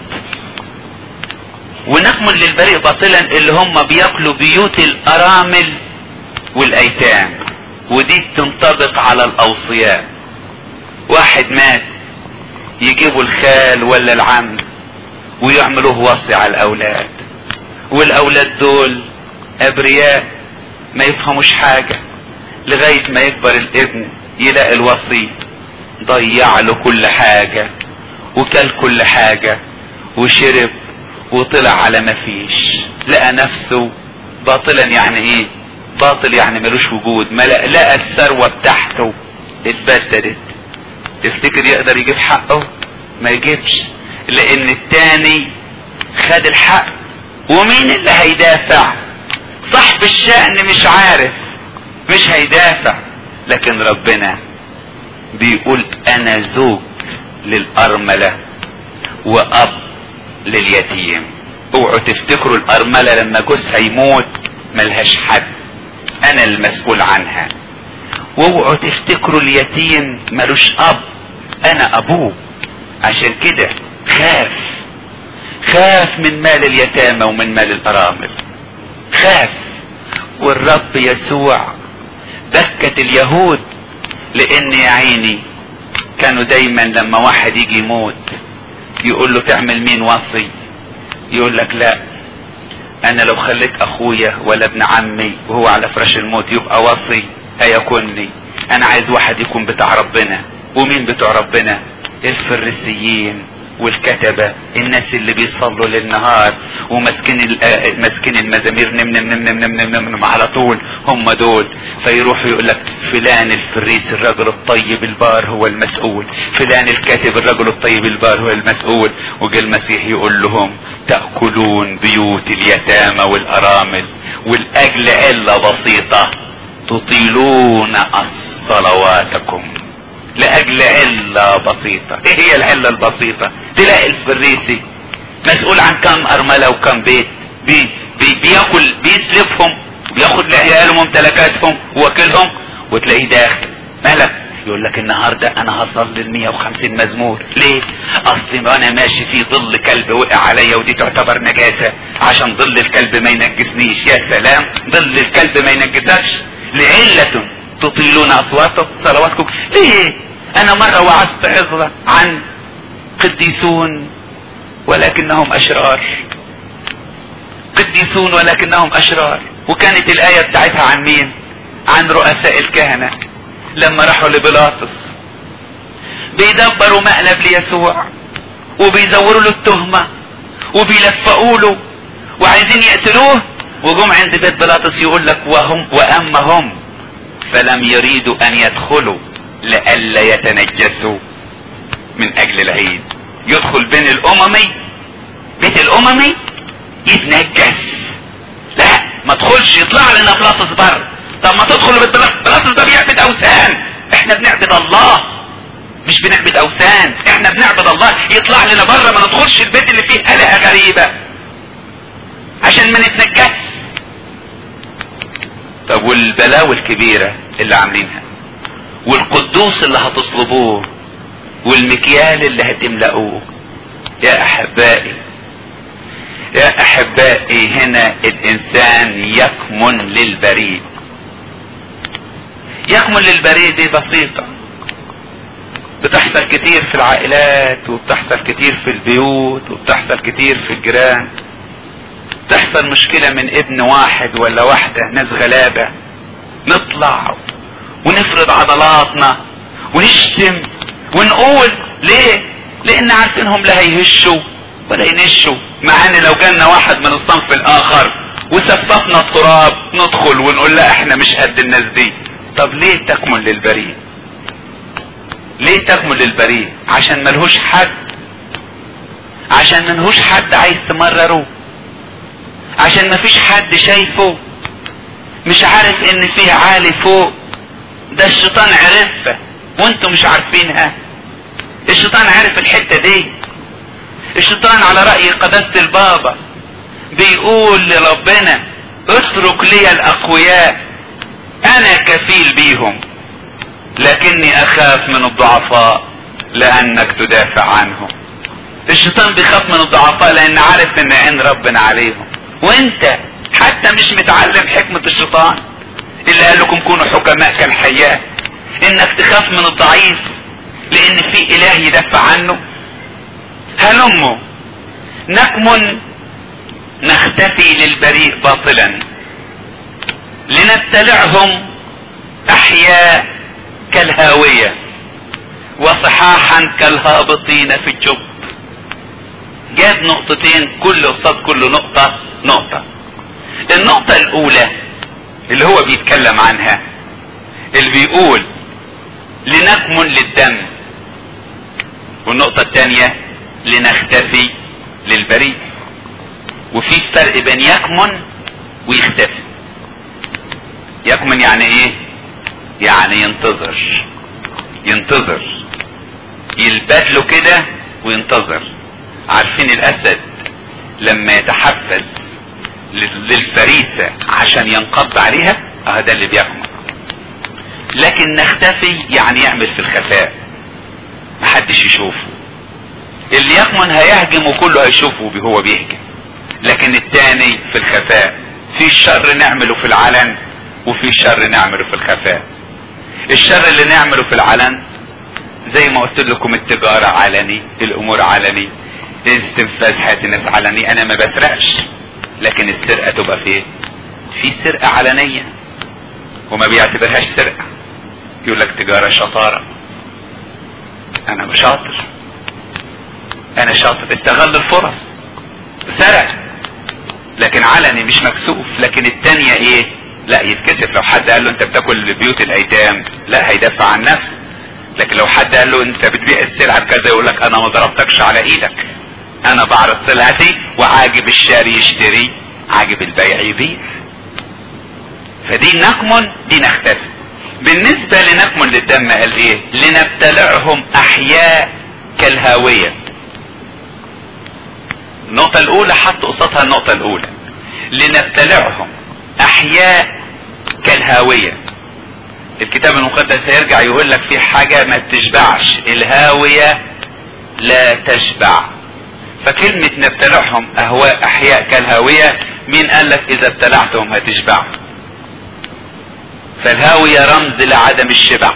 S2: ونكمل للبريء باطلا اللي هم بياكلوا بيوت الارامل والايتام ودي تنطبق على الاوصياء واحد مات يجيبوا الخال ولا العم ويعملوه وصي على الاولاد والاولاد دول ابرياء ما يفهموش حاجة لغاية ما يكبر الابن يلاقي الوصي ضيع له كل حاجة وكل كل حاجة وشرب وطلع على ما فيش لقى نفسه باطلا يعني ايه باطل يعني ملوش وجود ما لقى, لقى الثروة بتاعته اتبددت تفتكر يقدر يجيب حقه ما يجيبش لان التاني خد الحق ومين اللي هيدافع صاحب الشأن مش عارف مش هيدافع لكن ربنا بيقول انا زوج للارملة واب لليتيم اوعوا تفتكروا الارملة لما جوزها يموت ملهاش حد انا المسؤول عنها واوعوا تفتكروا اليتيم ملوش اب انا ابوه عشان كده خاف خاف من مال اليتامى ومن مال الارامل خاف والرب يسوع بكت اليهود لان يا عيني كانوا دايما لما واحد يجي يموت يقول له تعمل مين وصي يقول لك لا انا لو خليت اخويا ولا ابن عمي وهو على فراش الموت يبقى وصي هيكونني انا عايز واحد يكون بتاع ربنا ومين بتوع ربنا الفريسيين والكتبة الناس اللي بيصلوا للنهار وماسكين ماسكين المزامير نم نم نم نم نم نم نم على طول هم دول فيروحوا يقول لك فلان الفريس الرجل الطيب البار هو المسؤول فلان الكاتب الرجل الطيب البار هو المسؤول وجا المسيح يقول لهم تأكلون بيوت اليتامى والأرامل والأجل علة بسيطة تطيلون صلواتكم لاجل علة بسيطة ايه هي العلة البسيطة تلاقي الفريسي مسؤول عن كم ارملة وكم بيت بي بي بياكل بيسلفهم بياخد لعيالهم ممتلكاتهم وواكلهم وتلاقيه داخل مالك يقول لك النهارده انا هصلي ال 150 مزمور ليه اصل انا ماشي في ظل كلب وقع عليا ودي تعتبر نجاسه عشان ظل الكلب ما ينجسنيش يا سلام ظل الكلب ما ينجسكش لعله تطيلون اصواتكم صلواتكم ليه انا مرة وعظت عظة عن قديسون ولكنهم اشرار قديسون ولكنهم اشرار وكانت الاية بتاعتها عن مين عن رؤساء الكهنة لما راحوا لبيلاطس بيدبروا مقلب ليسوع وبيزوروا له التهمة وبيلفقوا له وعايزين يقتلوه وجم عند بيت بيلاطس يقول لك وهم واما هم فلم يريدوا ان يدخلوا لئلا يتنجسوا من اجل العيد يدخل بين الاممي بيت الاممي يتنجس لا ما تدخلش يطلع لنا بلاطس بره طب ما تدخل بيت بلاطس ده بيعبد اوثان احنا بنعبد الله مش بنعبد اوثان احنا بنعبد الله يطلع لنا بره ما ندخلش البيت اللي فيه الهه غريبه عشان ما نتنجس طب والبلاوي الكبيرة اللي عاملينها والقدوس اللي هتصلبوه والمكيال اللي هتملأوه يا احبائي يا احبائي هنا الانسان يكمن للبريء يكمن للبريء دي بسيطة بتحصل كتير في العائلات وبتحصل كتير في البيوت وبتحصل كتير في الجيران تحصل مشكلة من ابن واحد ولا واحدة ناس غلابة نطلع ونفرض عضلاتنا ونشتم ونقول ليه لان عارفينهم لا هيهشوا ولا ينشوا مع ان لو جالنا واحد من الصنف الاخر وسففنا التراب ندخل ونقول لا احنا مش قد الناس دي طب ليه تكمل للبريء ليه تكمل للبريء عشان ملهوش حد عشان ملهوش حد عايز تمرره عشان مفيش حد شايفه مش عارف ان فيه عالي فوق ده الشيطان عرفها وانتم مش عارفينها الشيطان عارف الحتة دي الشيطان على رأي قداسة البابا بيقول لربنا اترك لي الاقوياء انا كفيل بيهم لكني اخاف من الضعفاء لانك تدافع عنهم الشيطان بيخاف من الضعفاء لان عارف ان عين ربنا عليهم وانت حتى مش متعلم حكمة الشيطان اللي قال لكم كونوا حكماء كالحياة انك تخاف من الضعيف لان في اله يدافع عنه هلموا نكمن نختفي للبريء باطلا لنبتلعهم احياء كالهاوية وصحاحا كالهابطين في الجب جاب نقطتين كل قصاد كل نقطة نقطة النقطة الاولى اللي هو بيتكلم عنها اللي بيقول لنكمن للدم والنقطة الثانية لنختفي للبريء وفي فرق بين يكمن ويختفي يكمن يعني ايه يعني ينتظر ينتظر يلبدله كده وينتظر عارفين الاسد لما يتحفز للفريسة عشان ينقض عليها اه ده اللي بيكمن لكن نختفي يعني يعمل في الخفاء محدش يشوفه اللي يكمن هيهجم وكله هيشوفه وهو بيهجم لكن التاني في الخفاء في الشر نعمله في العلن وفي الشر نعمله في الخفاء الشر اللي نعمله في العلن زي ما قلت لكم التجارة علني الامور علني استنفاذ حياة الناس علني انا ما بسرقش لكن السرقة تبقى في في سرقة علنية وما بيعتبرهاش سرقة يقول لك تجارة شطارة انا شاطر انا شاطر استغل الفرص سرق لكن علني مش مكسوف لكن التانية ايه لا يتكسف لو حد قال له انت بتاكل بيوت الايتام لا هيدافع عن نفسه لكن لو حد قال له انت بتبيع السلعة بكذا يقول لك انا ما ضربتكش على ايدك انا بعرض سلعتي وعاجب الشاري يشتري عاجب البيع يبيع فدي نكمن دي نختفي بالنسبة لنكمن للدم قال ايه لنبتلعهم احياء كالهاوية النقطة الاولى حط قصادها النقطة الاولى لنبتلعهم احياء كالهاوية الكتاب المقدس هيرجع يقول لك في حاجة ما بتشبعش الهاوية لا تشبع فكلمة نبتلعهم اهواء احياء كالهاوية مين قال لك اذا ابتلعتهم هتشبع فالهاوية رمز لعدم الشبع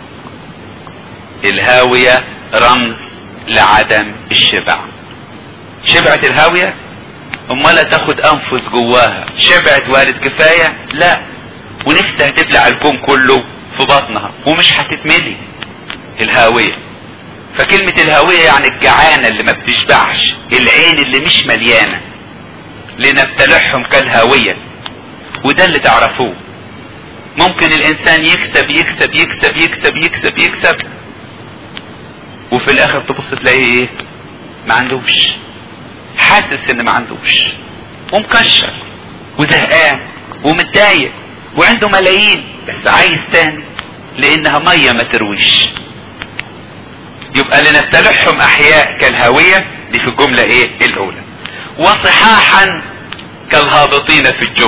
S2: الهاوية رمز لعدم الشبع شبعت الهاوية امال تاخد انفس جواها شبعت وقالت كفاية لا ونفسها تبلع الكون كله في بطنها ومش هتتملي الهاوية فكلمة الهاوية يعني الجعانة اللي ما بتشبعش العين اللي مش مليانة لنبتلعهم كالهاوية وده اللي تعرفوه ممكن الانسان يكسب يكسب يكسب يكسب يكسب يكسب وفي الاخر تبص تلاقيه ايه ما عندوش حاسس ان ما عندوش ومكشر وزهقان ومتضايق وعنده ملايين بس عايز تاني لانها ميه ما ترويش يبقى لنبتلعهم احياء كالهاوية دي في الجملة ايه الاولى وصحاحا كالهابطين في الجب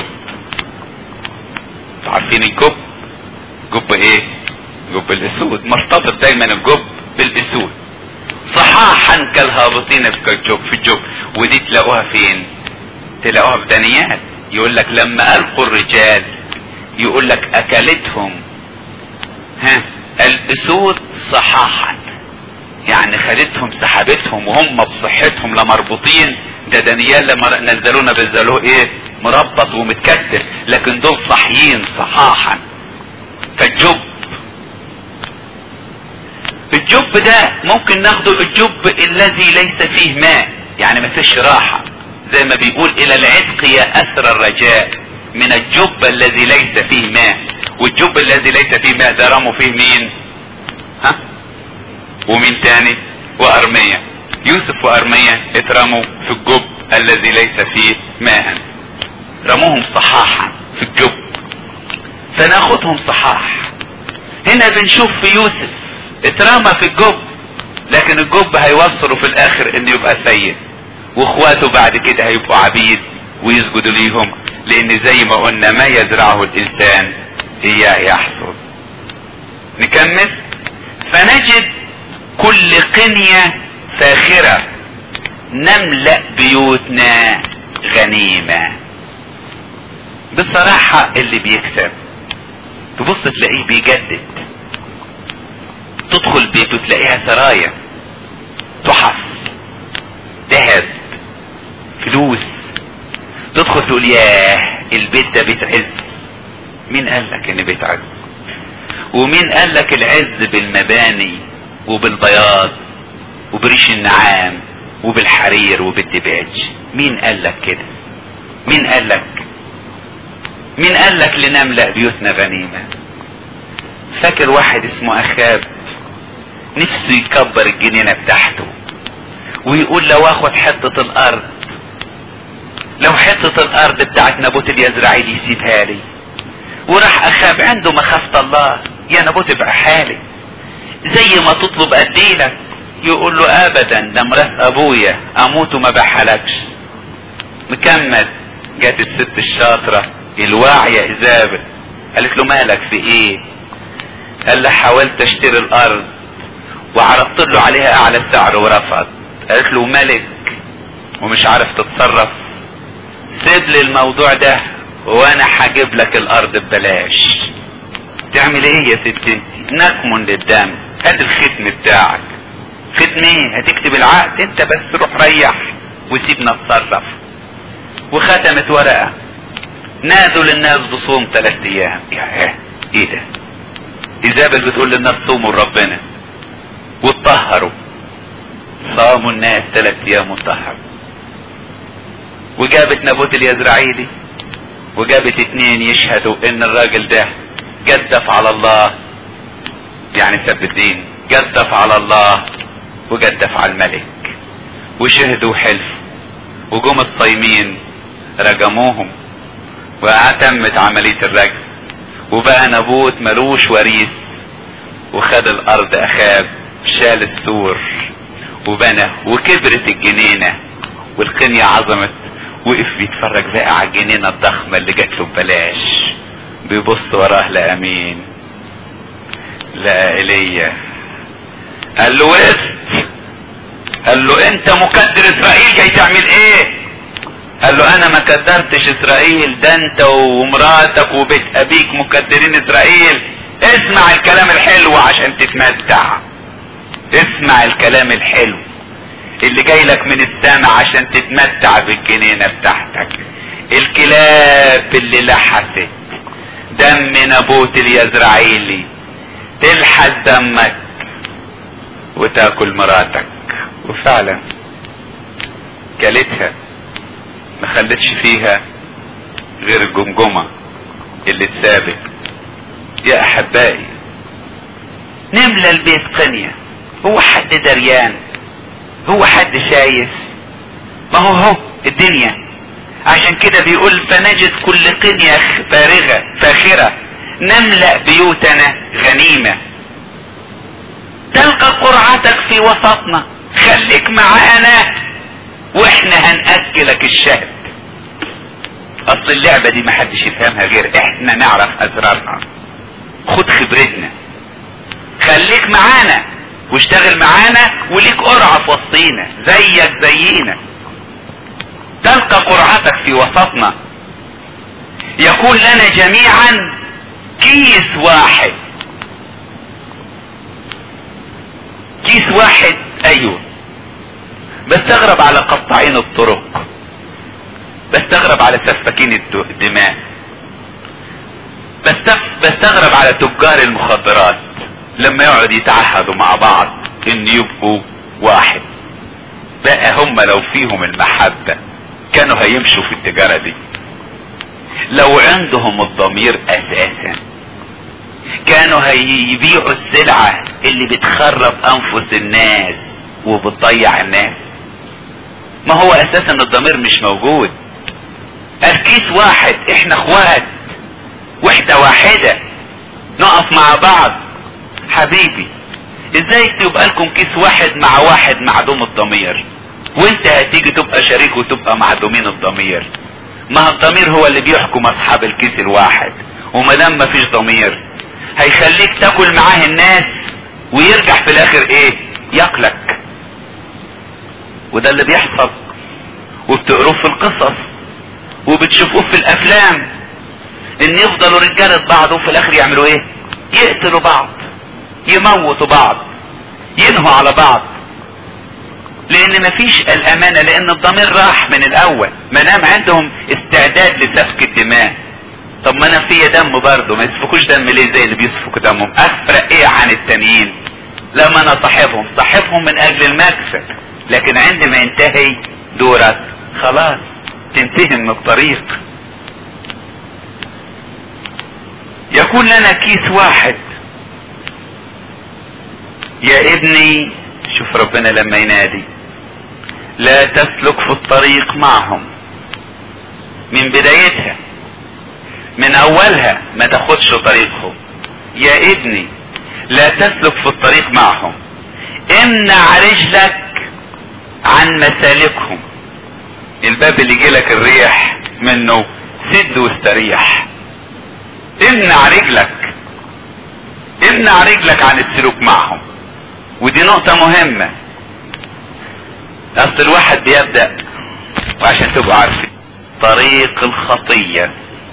S2: عارفين الجب جب ايه جب الاسود مرتبط دايما الجب بالاسود صحاحا كالهابطين في الجب في الجب ودي تلاقوها فين تلاقوها في دانيال يقول لك لما القوا الرجال يقول لك اكلتهم ها الاسود صحاحا يعني خدتهم سحبتهم وهم بصحتهم لمربوطين ده دانيال لما نزلونا بنزلوه ايه مربط ومتكتف لكن دول صحيين صحاحا كالجب الجب ده ممكن ناخده الجب الذي ليس فيه ماء يعني ما فيش راحة زي ما بيقول الى العتق يا اسر الرجاء من الجب الذي ليس فيه ماء والجب الذي ليس فيه ماء ده رموا فيه مين ها ومين تاني وارمية يوسف وارمية اترموا في الجب الذي ليس فيه ماء رموهم صحاحا في الجب فناخدهم صحاح هنا بنشوف في يوسف اترمى في الجب لكن الجب هيوصله في الاخر انه يبقى سيد واخواته بعد كده هيبقوا عبيد ويسجدوا ليهم لان زي ما قلنا ما يزرعه الانسان اياه يحصد نكمل فنجد كل قنية فاخرة نملأ بيوتنا غنيمة بصراحة اللي بيكسب تبص تلاقيه بيجدد تدخل بيته تلاقيها سرايا تحف ذهب فلوس تدخل تقول ياه البيت ده بيت عز مين قال لك ان بيت عز ومين قال لك العز بالمباني وبالبياض وبريش النعام وبالحرير وبالدباج مين قال لك كده مين قال لك مين قال لك لنملأ بيوتنا غنيمة فاكر واحد اسمه اخاب نفسه يكبر الجنينة بتاعته ويقول لو اخد حتة الارض لو حتة الارض بتاعت نابوت اليزرعيل يسيبها لي وراح اخاب عنده مخافة الله يا نابوت ابقى حالي زي ما تطلب اديلك يقول له ابدا ده مراس ابويا اموت وما بحلكش مكمل جت الست الشاطرة الواعية ايزابل قالت له مالك في ايه قال له حاولت اشتري الارض وعرضت له عليها اعلى سعر ورفض قالت له ملك ومش عارف تتصرف سيب لي الموضوع ده وانا هجيب لك الارض ببلاش تعمل ايه يا ست انتي نكمن للدم هات الختم بتاعك ختم ايه هتكتب العقد انت بس روح ريح وسيبنا اتصرف وختمت ورقة نادوا للناس بصوم ثلاث ايام يا ايه ده ايزابل بتقول للناس صوموا لربنا واتطهروا صاموا الناس ثلاث ايام واتطهروا وجابت نابوت اليزرعيلي وجابت اتنين يشهدوا ان الراجل ده جدف على الله يعني سب الدين جدف على الله وجدف على الملك وشهدوا حلف وجم الصايمين رجموهم وتمت عملية الرجم وبقى نابوت ملوش وريث وخد الارض اخاب شال السور وبنى وكبرت الجنينة والقنية عظمت وقف بيتفرج بقى على الجنينة الضخمة اللي جات له ببلاش بيبص وراه لا امين لا ايليا قال له وقفت قال له انت مكدر اسرائيل جاي تعمل ايه قال له انا ما كدرتش اسرائيل ده انت ومراتك وبيت ابيك مكدرين اسرائيل اسمع الكلام الحلو عشان تتمتع اسمع الكلام الحلو اللي جاي لك من السماء عشان تتمتع بالجنينة بتاعتك الكلاب اللي لحست دم نابوت اليزرعيلي تلحس دمك وتاكل مراتك وفعلا كلتها ما خلتش فيها غير الجمجمة اللي اتسابت يا احبائي نملى البيت قنية هو حد دريان هو حد شايف ما هو هو الدنيا عشان كده بيقول فنجد كل قنية فارغة فاخرة نملأ بيوتنا غنيمة تلقى قرعتك في وسطنا خليك معانا واحنا هنأكلك الشهد اصل اللعبة دي محدش يفهمها غير احنا نعرف اسرارها خد خبرتنا خليك معانا واشتغل معانا وليك قرعة في وسطينا زيك زينا تلقى قرعتك في وسطنا يكون لنا جميعا كيس واحد كيس واحد ايوه بستغرب على قطاعين الطرق بستغرب على سفاكين الدماء بستغرب على تجار المخدرات لما يقعد يتعهدوا مع بعض ان يبقوا واحد بقى هم لو فيهم المحبة كانوا هيمشوا في التجارة دي لو عندهم الضمير اساسا كانوا هيبيعوا السلعة اللي بتخرب انفس الناس وبتضيع الناس ما هو اساسا الضمير مش موجود الكيس واحد احنا اخوات وحدة واحدة نقف مع بعض حبيبي ازاي تبقى لكم كيس واحد مع واحد معدوم الضمير وانت هتيجي تبقى شريك وتبقى معدومين الضمير ما الضمير هو اللي بيحكم اصحاب الكيس الواحد وما دام مفيش ضمير هيخليك تاكل معاه الناس ويرجع في الاخر ايه ياكلك وده اللي بيحصل وبتقروه في القصص وبتشوفوه في الافلام ان يفضلوا رجالة بعض وفي الاخر يعملوا ايه يقتلوا بعض يموتوا بعض ينهوا على بعض لان مفيش الامانة لان الضمير راح من الاول ما دام عندهم استعداد لسفك الدماء طب ما انا فيا دم برضه ما يسفكوش دم ليه زي اللي بيسفكوا دمهم افرق ايه عن التانيين لما انا صاحبهم صاحبهم من اجل المكسب لكن عندما ينتهي دورك خلاص تنتهي من الطريق يكون لنا كيس واحد يا ابني شوف ربنا لما ينادي لا تسلك في الطريق معهم من بدايتها من اولها ما تاخدش طريقهم يا ابني لا تسلك في الطريق معهم امنع رجلك عن مسالكهم الباب اللي يجيلك الريح منه سد واستريح امنع رجلك امنع رجلك عن السلوك معهم ودي نقطة مهمة اصل الواحد بيبدأ وعشان تبقوا عارفين طريق الخطية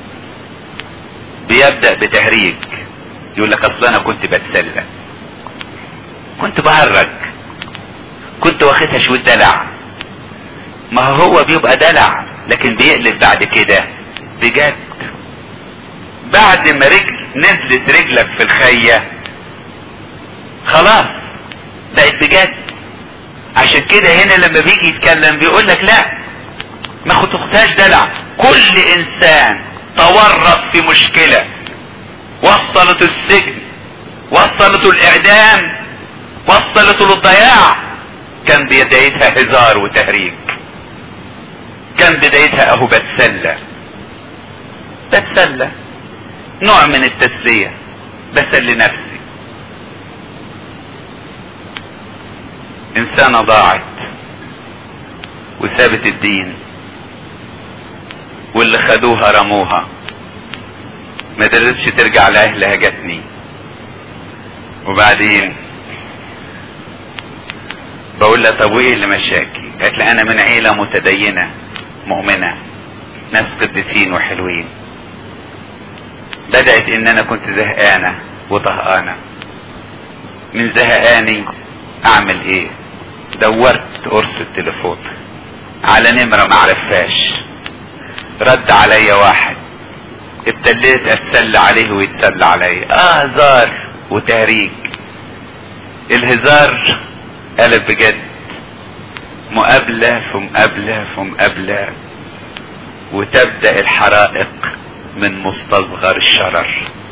S2: بيبدأ بتهريج يقول لك اصل انا كنت بتسلى كنت بهرج كنت واخدها شوية دلع ما هو بيبقى دلع لكن بيقلب بعد كده بجد بعد ما رجل نزلت رجلك في الخية خلاص بقت بجد عشان كده هنا لما بيجي يتكلم بيقول لك لا ما خدتهاش دلع كل انسان تورط في مشكلة وصلت السجن وصلته الاعدام وصلته للضياع كان بدايتها هزار وتهريج كان بدايتها اهو بتسلى بتسلى نوع من التسلية بسلي نفسي انسانة ضاعت وسابت الدين واللي خدوها رموها ما قدرتش ترجع لاهلها جاتني وبعدين بقول لها طب وايه اللي مشاكي قالت لي انا من عيله متدينه مؤمنه ناس قديسين وحلوين بدات ان انا كنت زهقانه وطهقانه من زهقاني اعمل ايه دورت قرص التليفون على نمرة معرفهاش رد عليا واحد ابتديت اتسلى عليه ويتسلى عليا اه هزار وتهريج الهزار قلب بجد مقابلة في مقابلة في مقابلة وتبدأ الحرائق من مستصغر الشرر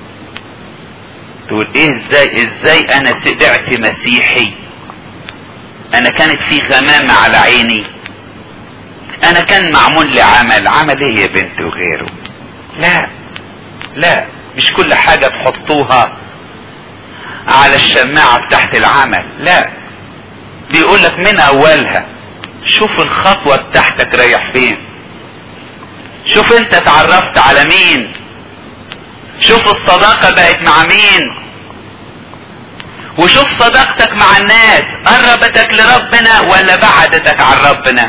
S2: تقول ايه ازاي ازاي انا سدعت مسيحي انا كانت في غمامة على عيني انا كان معمول لي عمل عمل ايه يا بنت وغيره لا لا مش كل حاجة تحطوها على الشماعة تحت العمل لا بيقول لك من اولها شوف الخطوة بتاعتك رايح فين شوف انت اتعرفت على مين شوف الصداقة بقت مع مين وشوف صداقتك مع الناس قربتك لربنا ولا بعدتك عن ربنا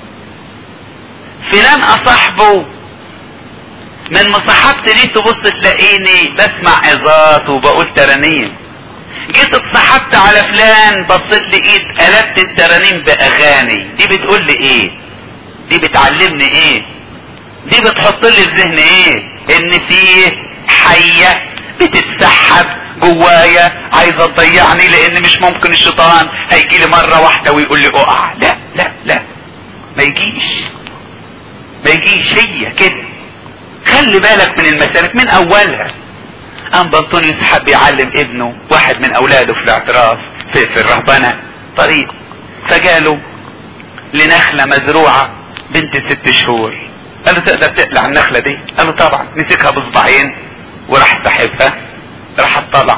S2: فلان اصاحبه من مصاحبتي دي تبص تلاقيني بسمع عظات وبقول ترانيم جيت اتصاحبت على فلان بصيت لقيت قلبت الترانيم باغاني دي بتقول لي ايه دي بتعلمني ايه دي بتحط لي في ذهني ايه ان فيه حية بتتسحب جوايا عايزه تضيعني لان مش ممكن الشيطان هيجي لي مره واحده ويقول لي اقع لا لا لا ما يجيش ما يجيش هي كده خلي بالك من المسالك من اولها ام بنطونيوس حب يعلم ابنه واحد من اولاده في الاعتراف في, في الرهبنه طريق فجاله لنخلة مزروعة بنت ست شهور قال له تقدر تقلع النخلة دي قال له طبعا مسكها بصباعين وراح سحبها راح طلع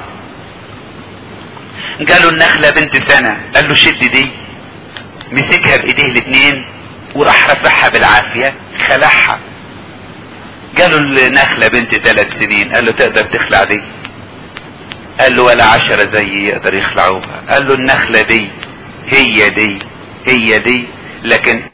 S2: قالوا النخلة بنت سنة قال له شد دي مسكها بايديه الاتنين وراح رفعها بالعافية خلعها قالوا النخلة بنت ثلاث سنين قال له تقدر تخلع دي قال له ولا عشرة زي يقدر يخلعوها قال له النخلة دي هي دي هي دي لكن